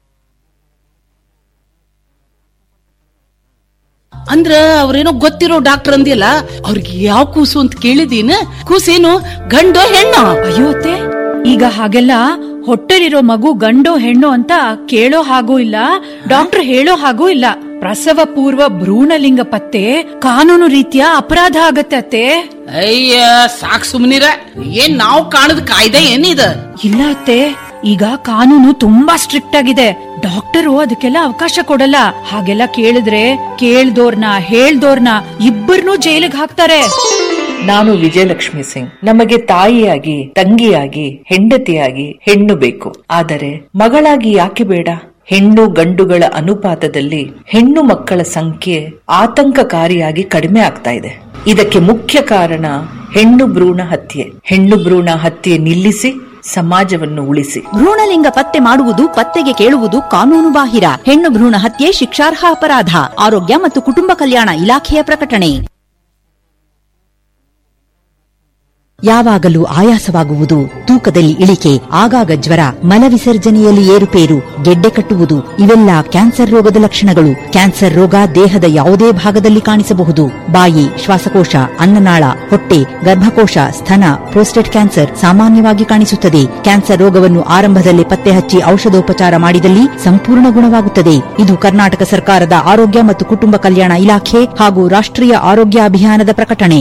Speaker 14: ಅಂದ್ರ ಅವ್ರೇನೋ ಗೊತ್ತಿರೋ ಡಾಕ್ಟರ್ ಅಂದಿಲ್ಲ ಅವ್ರಿಗೆ ಯಾವ ಕೂಸು ಅಂತ ಕೇಳಿದೀನ ಕೂಸೇನು ಗಂಡು ಹೆಣ್ಣು
Speaker 15: ಅಯ್ಯೋ ಅತ್ತೆ ಈಗ ಹಾಗೆಲ್ಲ ಹೊಟ್ಟೆಲಿರೋ ಮಗು ಗಂಡೋ ಹೆಣ್ಣು ಅಂತ ಕೇಳೋ ಹಾಗೂ ಇಲ್ಲ ಡಾಕ್ಟರ್ ಹೇಳೋ ಹಾಗೂ ಇಲ್ಲ ಪ್ರಸವ ಪೂರ್ವ ಭ್ರೂಣಲಿಂಗ ಪತ್ತೆ ಕಾನೂನು ರೀತಿಯ ಅಪರಾಧ ಆಗತ್ತೆ ಅತ್ತೆ
Speaker 14: ಅಯ್ಯ ಸಾಕ್ ಸುಮ್ನಿರ ಏನ್ ನಾವು ಕಾಣದ ಕಾಯ್ದೆ ಏನಿದ
Speaker 15: ಇಲ್ಲ ಅತ್ತೆ ಈಗ ಕಾನೂನು ತುಂಬಾ ಸ್ಟ್ರಿಕ್ಟ್ ಆಗಿದೆ ಡಾಕ್ಟರು ಅದಕ್ಕೆಲ್ಲ ಅವಕಾಶ ಕೊಡಲ್ಲ ಹಾಗೆಲ್ಲ ಕೇಳಿದ್ರೆ ಕೇಳ್ದೋರ್ನ ಹೇಳ್ದೋರ್ನ ಇಬ್ಬರನ್ನೂ ಜೈಲಿಗೆ ಹಾಕ್ತಾರೆ
Speaker 16: ನಾನು ವಿಜಯಲಕ್ಷ್ಮಿ ಸಿಂಗ್ ನಮಗೆ ತಾಯಿಯಾಗಿ ತಂಗಿಯಾಗಿ ಹೆಂಡತಿಯಾಗಿ ಹೆಣ್ಣು ಬೇಕು ಆದರೆ ಮಗಳಾಗಿ ಯಾಕೆ ಬೇಡ ಹೆಣ್ಣು ಗಂಡುಗಳ ಅನುಪಾತದಲ್ಲಿ ಹೆಣ್ಣು ಮಕ್ಕಳ ಸಂಖ್ಯೆ ಆತಂಕಕಾರಿಯಾಗಿ ಕಡಿಮೆ ಆಗ್ತಾ ಇದೆ ಇದಕ್ಕೆ ಮುಖ್ಯ ಕಾರಣ ಹೆಣ್ಣು ಭ್ರೂಣ ಹತ್ಯೆ ಹೆಣ್ಣು ಭ್ರೂಣ ಹತ್ಯೆ ನಿಲ್ಲಿಸಿ ಸಮಾಜವನ್ನು ಉಳಿಸಿ
Speaker 17: ಭ್ರೂಣಲಿಂಗ ಪತ್ತೆ ಮಾಡುವುದು ಪತ್ತೆಗೆ ಕೇಳುವುದು ಕಾನೂನು ಬಾಹಿರ ಹೆಣ್ಣು ಭ್ರೂಣ ಹತ್ಯೆ ಶಿಕ್ಷಾರ್ಹ ಅಪರಾಧ ಆರೋಗ್ಯ ಮತ್ತು ಕುಟುಂಬ ಕಲ್ಯಾಣ ಇಲಾಖೆಯ ಪ್ರಕಟಣೆ ಯಾವಾಗಲೂ ಆಯಾಸವಾಗುವುದು ತೂಕದಲ್ಲಿ ಇಳಿಕೆ ಆಗಾಗ ಜ್ವರ ಮಲವಿಸರ್ಜನೆಯಲ್ಲಿ ಏರುಪೇರು ಗೆಡ್ಡೆ ಕಟ್ಟುವುದು ಇವೆಲ್ಲ ಕ್ಯಾನ್ಸರ್ ರೋಗದ ಲಕ್ಷಣಗಳು ಕ್ಯಾನ್ಸರ್ ರೋಗ ದೇಹದ ಯಾವುದೇ ಭಾಗದಲ್ಲಿ ಕಾಣಿಸಬಹುದು ಬಾಯಿ ಶ್ವಾಸಕೋಶ ಅನ್ನನಾಳ ಹೊಟ್ಟೆ ಗರ್ಭಕೋಶ ಸ್ತನ ಪ್ರೋಸ್ಟೇಟ್ ಕ್ಯಾನ್ಸರ್ ಸಾಮಾನ್ಯವಾಗಿ ಕಾಣಿಸುತ್ತದೆ ಕ್ಯಾನ್ಸರ್ ರೋಗವನ್ನು ಆರಂಭದಲ್ಲಿ ಪತ್ತೆ ಹಚ್ಚಿ ಔಷಧೋಪಚಾರ ಮಾಡಿದಲ್ಲಿ ಸಂಪೂರ್ಣ ಗುಣವಾಗುತ್ತದೆ ಇದು ಕರ್ನಾಟಕ ಸರ್ಕಾರದ ಆರೋಗ್ಯ ಮತ್ತು ಕುಟುಂಬ ಕಲ್ಯಾಣ ಇಲಾಖೆ ಹಾಗೂ ರಾಷ್ಟ್ರೀಯ ಆರೋಗ್ಯ ಅಭಿಯಾನದ ಪ್ರಕಟಣೆ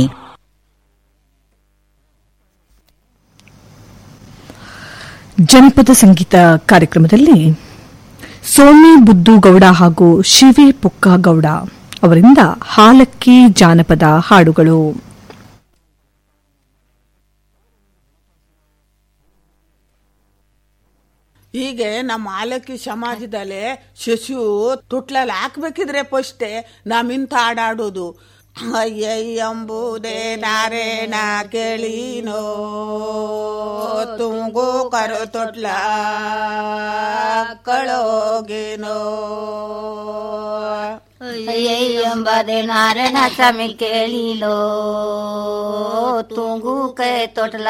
Speaker 11: ಜನಪದ ಸಂಗೀತ ಕಾರ್ಯಕ್ರಮದಲ್ಲಿ ಸೋಮಿ ಬುದ್ದು ಗೌಡ ಹಾಗೂ ಶಿವೆ ಪುಕ್ಕ ಗೌಡ ಅವರಿಂದ ಹಾಲಕ್ಕಿ ಜಾನಪದ ಹಾಡುಗಳು
Speaker 18: ಹೀಗೆ ನಮ್ಮ ಆಲಕ್ಕಿ ಸಮಾಜದಲ್ಲಿ ಶಶು ತುಟ್ಲಲ್ಲಿ ಹಾಕ್ಬೇಕಿದ್ರೆ ಫಸ್ಟೆ ನಮ್ಮಿಂತ ಹಾಡಾಡೋದು ಅಯ್ಯಯ್ಯಂಬುದೇ ನಾರೇಣ ಕೇಳಿನೋ ತುಂಗು ಕರು ತೊಟ್ಲ ಕಳೋಗಿನೋ
Speaker 19: ಎಂಬದೆ ನಾರಾಯಣ ಸ್ವಾಮಿ ಕೇಳಿಲೋ ತುಂಗು ಕೈ ತೊಟ್ಲ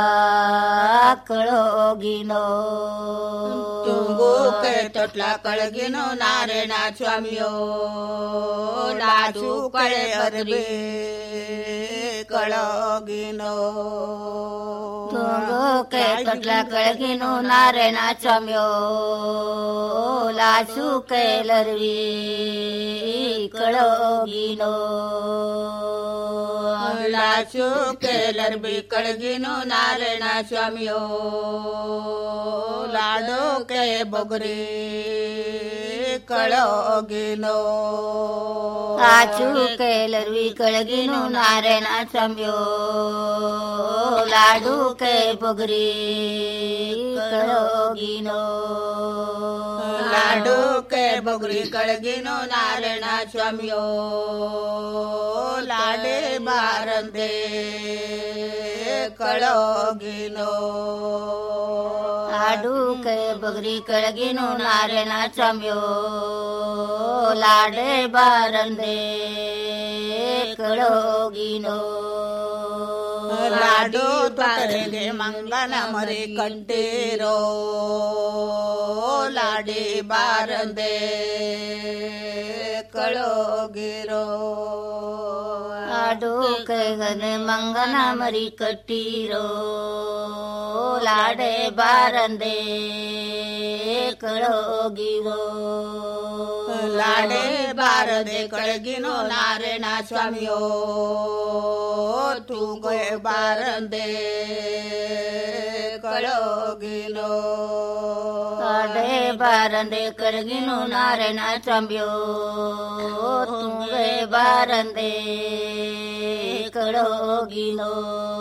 Speaker 19: ಕಳೋಗಿನೋ
Speaker 18: ತುಂಗು ಕೈ ತೊಟ್ಲ ಕಳಗಿನೋ ನಾರಾಯಣ ಸ್ವಾಮಿಯೋ ಲಾಜು ಕಳೆ ಅರ್ಬಿ ಕಳೋಗಿನೋ
Speaker 19: ತುಂಗು ಕೈ ತೊಟ್ಲ ಕಳಗಿನೋ Narayana ಸ್ವಾಮಿಯೋ loss ಕೈಲರ್ವಿ ಕಳೋಗಿನೋ
Speaker 18: ಲಾಚು ಕೇಲರ್ B ಕಳಗಿನೋ Narayana ಸ್ವಾಮಿಯೋ ಲಾಡೋ K ಬೊಗರಿ ಕಳೋಗಿನೋ
Speaker 19: ಆಚು ಕೈಲರ್ವಿ ಕಳಗಿನೋ Narayana ಸ್ವಾಮಿಯೋ laddu ಕೈ ಬೊಗರಿ ಕಳೋಗಿನೋ
Speaker 18: ಲಾಡು ಕೆ ಬೊಗರಿ ಕಳಗಿನೋ ನಾರಾಯಣ ಸ್ವಾಮಿಯೋ ಲಾಡೆ ಬಾರಂದೆ ಕಳೋಗಿನೋ
Speaker 19: ಆಡು ಕೈ ಬೊಗರಿ ಕಳಗಿನೋ ನಾರಾಯಣ ಸ್ವಾಮಿಯೋ ಲಾಡೆ ಬಾರಂದೆ ಕಳೋಗಿನೋ
Speaker 18: ಲಾಡು ತ್ವರೆಗೆ ಮಂಗನ ಮರಿ ಕಟ್ಟಿರೋ ಲಾಡಿ ಬಾರಂದೆ ಕಳೋಗಿರೋ
Speaker 19: ಆಡು ಕೈಗನೆ ಮಂಗನ ಮರಿ ಕಟ್ಟಿರೋ ಲಾಡೆ ಬಾರಂದೆ ಕಳೋಗಿರೋ
Speaker 18: ಲಾಡೆ ಬಾರದೆ ಕಳಗಿನೋ ನಾರಾಯಣ ಸ್ವಾಮಿಯೋ ತೂಗೆ ಬಾರಂದೆ ಕಳೋಗಿನೋ
Speaker 19: ಲಾಡೆ ಬಾರಂದೆ ಕಳಗಿನೋ ನಾರಾಯಣ ಸ್ವಾಮಿಯೋ ತುಂಗೆ ಬಾರಂದೆ ಕಳೋಗಿನೋ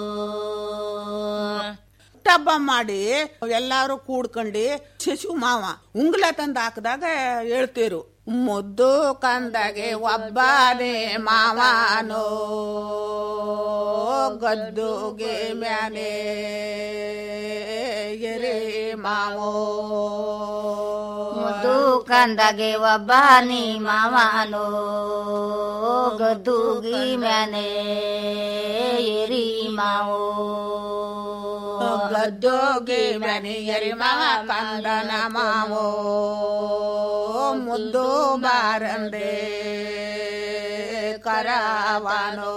Speaker 18: ಟಬ್ಬ ಮಾಡಿ ಎಲ್ಲಾರು ಕೂಡ್ಕೊಂಡು ಶಶು ಮಾವ ಉಂಗ್ಲ ತಂದು ಹಾಕಿದಾಗ ಹೇಳ್ತೀರು ಮುದ್ದು ಕಂದಗೆ ಒಬ್ಬನೇ ಮಾವನೋ ಗದ್ದುಗೆ ಮ್ಯಾಲೆ ಎರೆ ಮಾವೋ
Speaker 19: ಮುದ್ದು ಕಂದಗೆ ಒಬ್ಬ ನೀ ಮಾವನೋ ಗದ್ದುಗಿ ಮ್ಯಾನೆ ಎರಿ ಮಾವೋ
Speaker 18: ಗದ್ದೋಗಿ ಮನೆ ಎರಿ ಮಾವ ಕಂದನ ಮಾವೋ ಮುದ್ದು ಬಾರಂದೆ ಕರಾವನೋ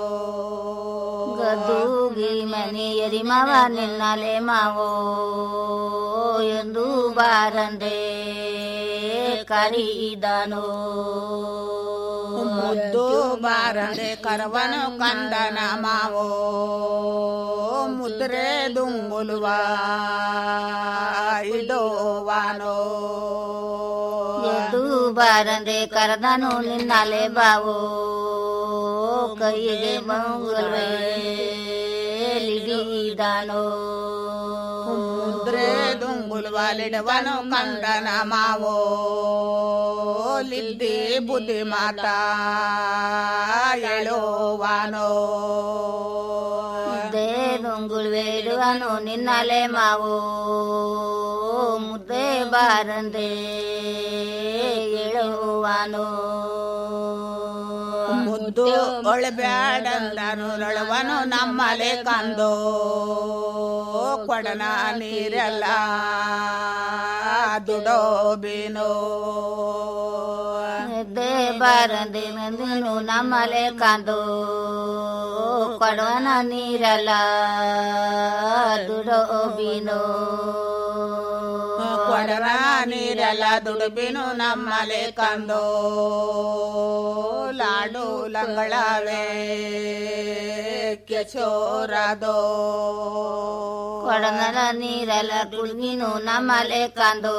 Speaker 19: ಗದ್ದುಗಿ ಮನೆ ಎರಿ ಮಾವ ನಿನ್ನಲೆ ಮಾವೋ ಎಂದು ಬಾರಂದೆ ಕರೀದನೋ
Speaker 18: ಮುದ್ದು ಬಾರಂದೆ ಕರವನು ಕಂದನ ಮಾವೋ ಮುದ್ರೆ ದುಂಗುಲುವ ಇಡೋವಾನೋ
Speaker 19: ಎದ್ದು ಬಾರಂದೆ ಕರೆದನು ನಿನ್ನಲೆ ಬಾವೋ ಕೈಗೆ ಮಂಗಲಿಡಿದನೋ
Speaker 18: ಮುದ್ರೆ ದುಂಗುಲುವಲಿಡವನು ಕಂದನ ಮಾವೋ ಲಿದ್ದಿ ಬುದ್ಧಿ ಮಾತಾ ಹೇಳೋವಾನೋ
Speaker 19: ಮುದ್ದೆ ನುಂಗುಳ್ವೇಡುವನು ನಿನ್ನಲೆ ಮಾವೋ ಮುದ್ದೆ ಬಾರಂದೆ ಹೇಳುವನು
Speaker 18: ಮುದ್ದು ಒಳಬ್ಯಾಡಂದನು ರಳವನು ನಮ್ಮಲೆ ಕಂದು ಕೊಡನ ನೀರೆಲ್ಲ ದುಡೋ ಬೀನು
Speaker 19: ನಿದ್ದೆ ಬಾರದೆ ನಂದಿನು ನಮ್ಮಲೆ ಕಾಂದು ಕೊಡವನ ನೀರಲ್ಲ ದುಡೋ ಬೀನು
Speaker 18: ಕೊಡನ ನೀರೆಲ್ಲ ದುಡುಬಿನು ನಮ್ಮಲೆ ಕಂದು ಲಾಡು ಲಂಗಳವೇ ಕೆಚೋರದೋ
Speaker 19: ಕೊಡಗನ ನೀರಲ್ಲ ಗುಡ್ಗಿನು ನಮ್ಮಲೆ ಕಾಂದು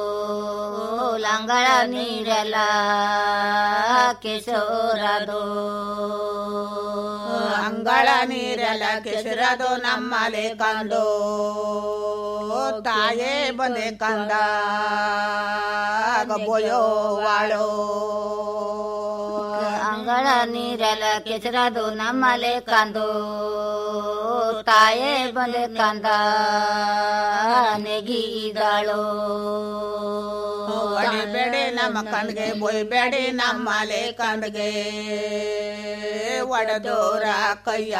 Speaker 19: ಲಂಗಳ ನೀರಲ್ಲ ಕೆಶೋರದು
Speaker 18: ಅಂಗಳ ನೀರೆಲ್ಲ ಕೆಸರದು ನಮ್ಮಲೆ ಕಂದು ತಾಯೇ ಬಂದೆ ಕಂದ ಬೋಯೋ ವಾಳೋ
Speaker 19: ಅಂಗಳ ನೀರಲ್ಲ ಕೆಸರದು ನಮ್ಮಲೆ ಕಾಂದು ತಾಯೇ ಬಂದೆ ಕಂದ ನೆಗಿದಾಳು
Speaker 18: ಒಡಿಬೇಡಿ ನಮ್ಮ ಕಣ್ಗೆ ಬೊಯ್ಬೇಡಿ ನಮ್ಮಲೆ ಕಣ್ಗೆ ಒಡೆದೋರ ಕೈಯ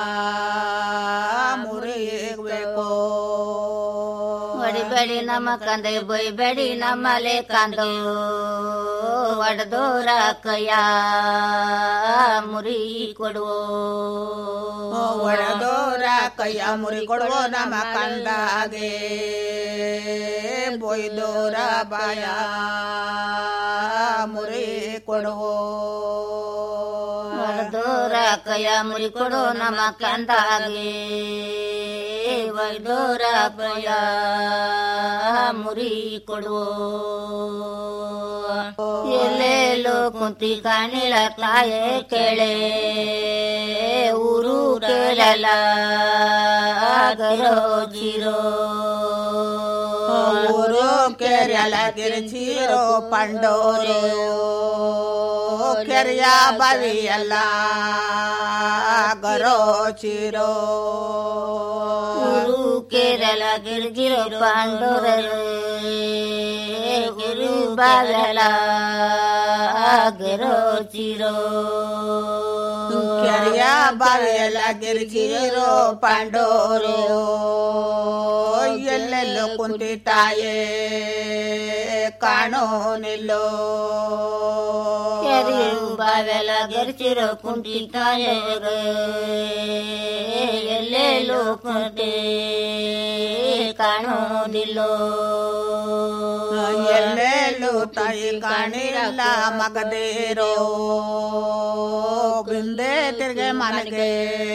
Speaker 18: ಮುರಿಬೇಕು
Speaker 19: ಹೊಡಿಬೇಡಿ ನಮ್ಮ ಕಂದೆ ಬೊಯ್ಬೇಡಿ ನಮ್ಮಲೆ ಕಾಂದು ಒಡೆದೋರ ಕೈಯ ಮುರಿ ಕೊಡುವ
Speaker 18: ಒಡೆದೋರ ಕೈಯ ಮುರಿ ಕೊಡುವ ನಮ್ಮ ಕಂದಾಗೆ ಬೊಯ್ದೋರ ಬಾಯ ಮುರಿ ಕೊಡುವ
Speaker 19: ಒಡೆದೋರ ಕೈಯ ಮುರಿ ಕೊಡು ನಮ್ಮ ಕಂದಾಗೆ ಒಯ್ದೋರ ಕೈಯ ಮುರಿ ಕೊಡುವ ಎಲ್ಲೆಲ್ಲೋ ಕುಂತಿ ಕಾಣಿಳ ತಾಯೇ ಕೇಳೆ ಊರು ಕೇಳಲ್ಲ ಗರೋ ಜಿರೋ
Speaker 18: ಊರು ಕೆರೆಯಲ ಗಿರಿಚೀರೋ ಪಂಡೋರು ಕೆರೆಯ ಬವಿಯಲ್ಲ ಗರೋ ಚೀರೋ
Speaker 19: ಊರು ಕೇರಳ ಗಿರ್ಗಿರೋ ಪಾಂಡೋರರು ಗಿರು ಬಾಗಲ ಗಿರೋ ಚಿರೋ
Speaker 18: ಕೆರೆಯ ಬವಿಯಲ್ಲ ಗಿರಿಗಿರೋ ಪಂಡೋರು ಎಲ್ಲೆಲ್ಲೋ ಕುಂತಿ ತಾಯೇ ಕಾಣೋ ನಿಲ್ಲೋ
Speaker 19: ಕೆರೆಯು ಬಾವೆಲ ಗೆರ್ಚಿರೋ ಕುಂಟಿ ತಾಯರು ಎಲ್ಲೆಲ್ಲೋ ಕುಂಟಿ ಕಾಣೋದಿಲ್ಲೋ
Speaker 18: ಎಲ್ಲೆಲ್ಲೂ ತಾಯಿ ಕಾಣಿರಲ್ಲ ಮಗದೇರೋ ಬಿಂದೆ ತಿರ್ಗೆ ಮನೆಗೆ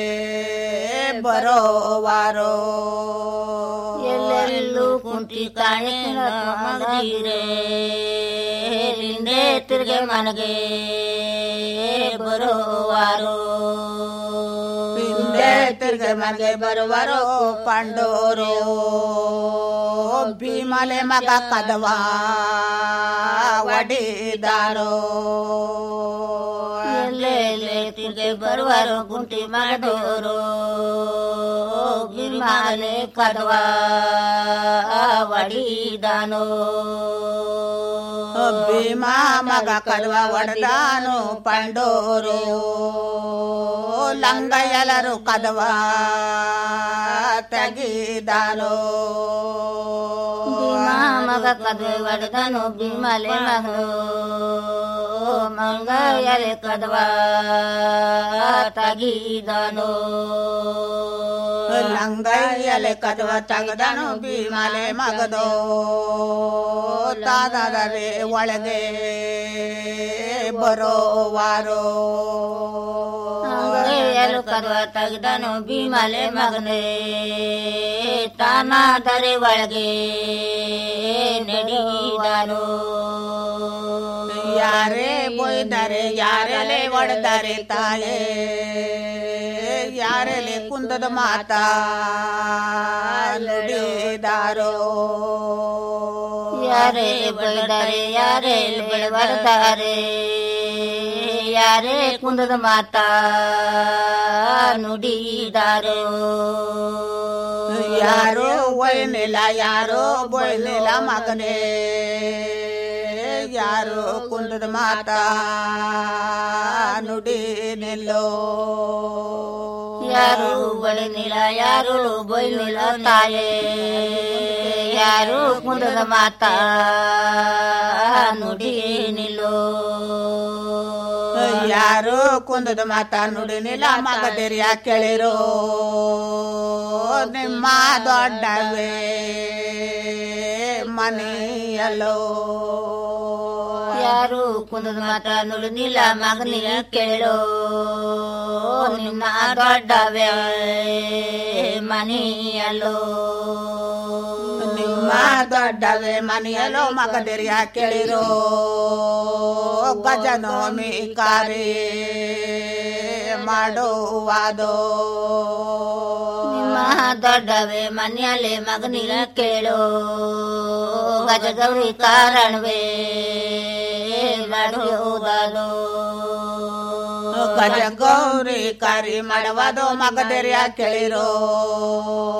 Speaker 18: ಬರೋವಾರೋ
Speaker 19: ಎಲ್ಲೆಲ್ಲೂ ಕುಂಟಿ ಕಾಣಿನ ಮಗದಿರೆ ಹಿಂದೆ ತಿರ್ಗೆ ಮನೆಗೆ ಬರೋವಾರೋ
Speaker 18: ಹಿಂದೆ ತಿರ್ಗೆ ಮನೆಗೆ ಬರುವರು ಪಂಡೋರು ಭೀಮಲೆ ಮಗ ಕದವಾ ಒಡಿದಾರೋ
Speaker 19: ಎಲ್ಲೆಲ್ಲೆ ತಿರ್ಗೆ ಬರುವರು ಗುಂಟಿ ಮಗದೋರು ಬಿಮಾಲೆ ಕದವ ಒಡಿದಾನೋ
Speaker 18: ಭೀಮಾ ಮಗ ಕದವ ಒಡೆದಾನು ಪಂಡೋರು ಲಂಗ ಎಲ್ಲರು ಕದವ ತೆಗಿದಾನೋ
Speaker 19: ಭೀಮಾ ಮಗ ಕದವೆ ಒಡೆದನು ಬಿಮಲೆ ಮಗನು ಮಂಗ ಎಲೆ ಕದವ ತಗಿದನು
Speaker 18: ಲಂಗ ಎಲೆ ಕದವ ತೆಗದನು ಭೀಮಲೆ ಮಗದೋ ತಾದರೆ ಒಳಗೆ ಬರೋವಾರೋ
Speaker 19: ಎಲು ಕದವ ತೆಗೆದನು ಬಿಮಲೆ ಮಗನೇ ತಾನಾದರೆ ಒಳಗೆ ನಡೆಯಿದನು
Speaker 18: ಯಾರೇ ಬೊಯ್ದರೆ ಯಾರೆಲೆ ಒಡೆದರೆ ತಾಯೇ ಯಾರೆಲೆ ಕುಂದದ ಮಾತಾ ನುಡಿದಾರೋ
Speaker 19: ಯಾರೇ ಬೆಳೆದರೆ ಯಾರೇ ಬೆಳೆಬರ್ತಾರೆ ಯಾರೇ ಕುಂದದ ಮಾತಾ ನುಡಿದಾರೋ
Speaker 18: ಯಾರೋ ಒಯ್ನಿಲ್ಲ ಯಾರೋ ಬೊಯ್ನಿಲ್ಲ ಮಗನೇ ಯಾರು ಕುಂದದ ಮಾತಾ ನುಡಿ ನಿಲ್ಲೋ
Speaker 19: ಯಾರು ಬಳಿನಿಲ್ಲ ಯಾರು ಬೈಲಿಲ್ಲ ತಾಯೇ ಯಾರು ಕುಂದದ ಮಾತಾ ನುಡಿ ನಿಲ್ಲೋ
Speaker 18: ಯಾರು ಕುಂದದ ಮಾತಾ ನುಡಿ ನಿಲ್ಲ ಮಗದಿರಿಯ ಕೇಳಿರೋ ನಿಮ್ಮ ದೊಡ್ಡವೇ ಮನೆಯಲ್ಲೋ
Speaker 19: ಯಾರು ಕುಂದದ ಮಾತ ನುಡಿನಿಲ್ಲ ಮಗನಿನ ಕೇಳೋ ನಿನ್ನ ದೊಡ್ಡವೇ ಮನೆಯಲ್ಲೋ
Speaker 18: ನಿಮ್ಮ ದೊಡ್ಡವೇ ಮನೆಯಲ್ಲೋ ಮಗದಿರಿಯ ಕೇಳಿರೋ ಗಜನೋಮಿ ಕಾರ್ಯ ಮಾಡುವಾದೋ
Speaker 19: ನಿಮ್ಮ ದೊಡ್ಡವೇ ಮನೆಯಲ್ಲಿ ಮಗನಿನ ಕೇಳೋ ಗಜಗೌರಿ ಕಾರಣವೇ ಮಾಡುವುದೋ
Speaker 18: ಗಜ ಗೌರಿ ಕರಿ ಮಾಡುವುದು ಮಗದರಿಯ ಕೇಳಿರೋ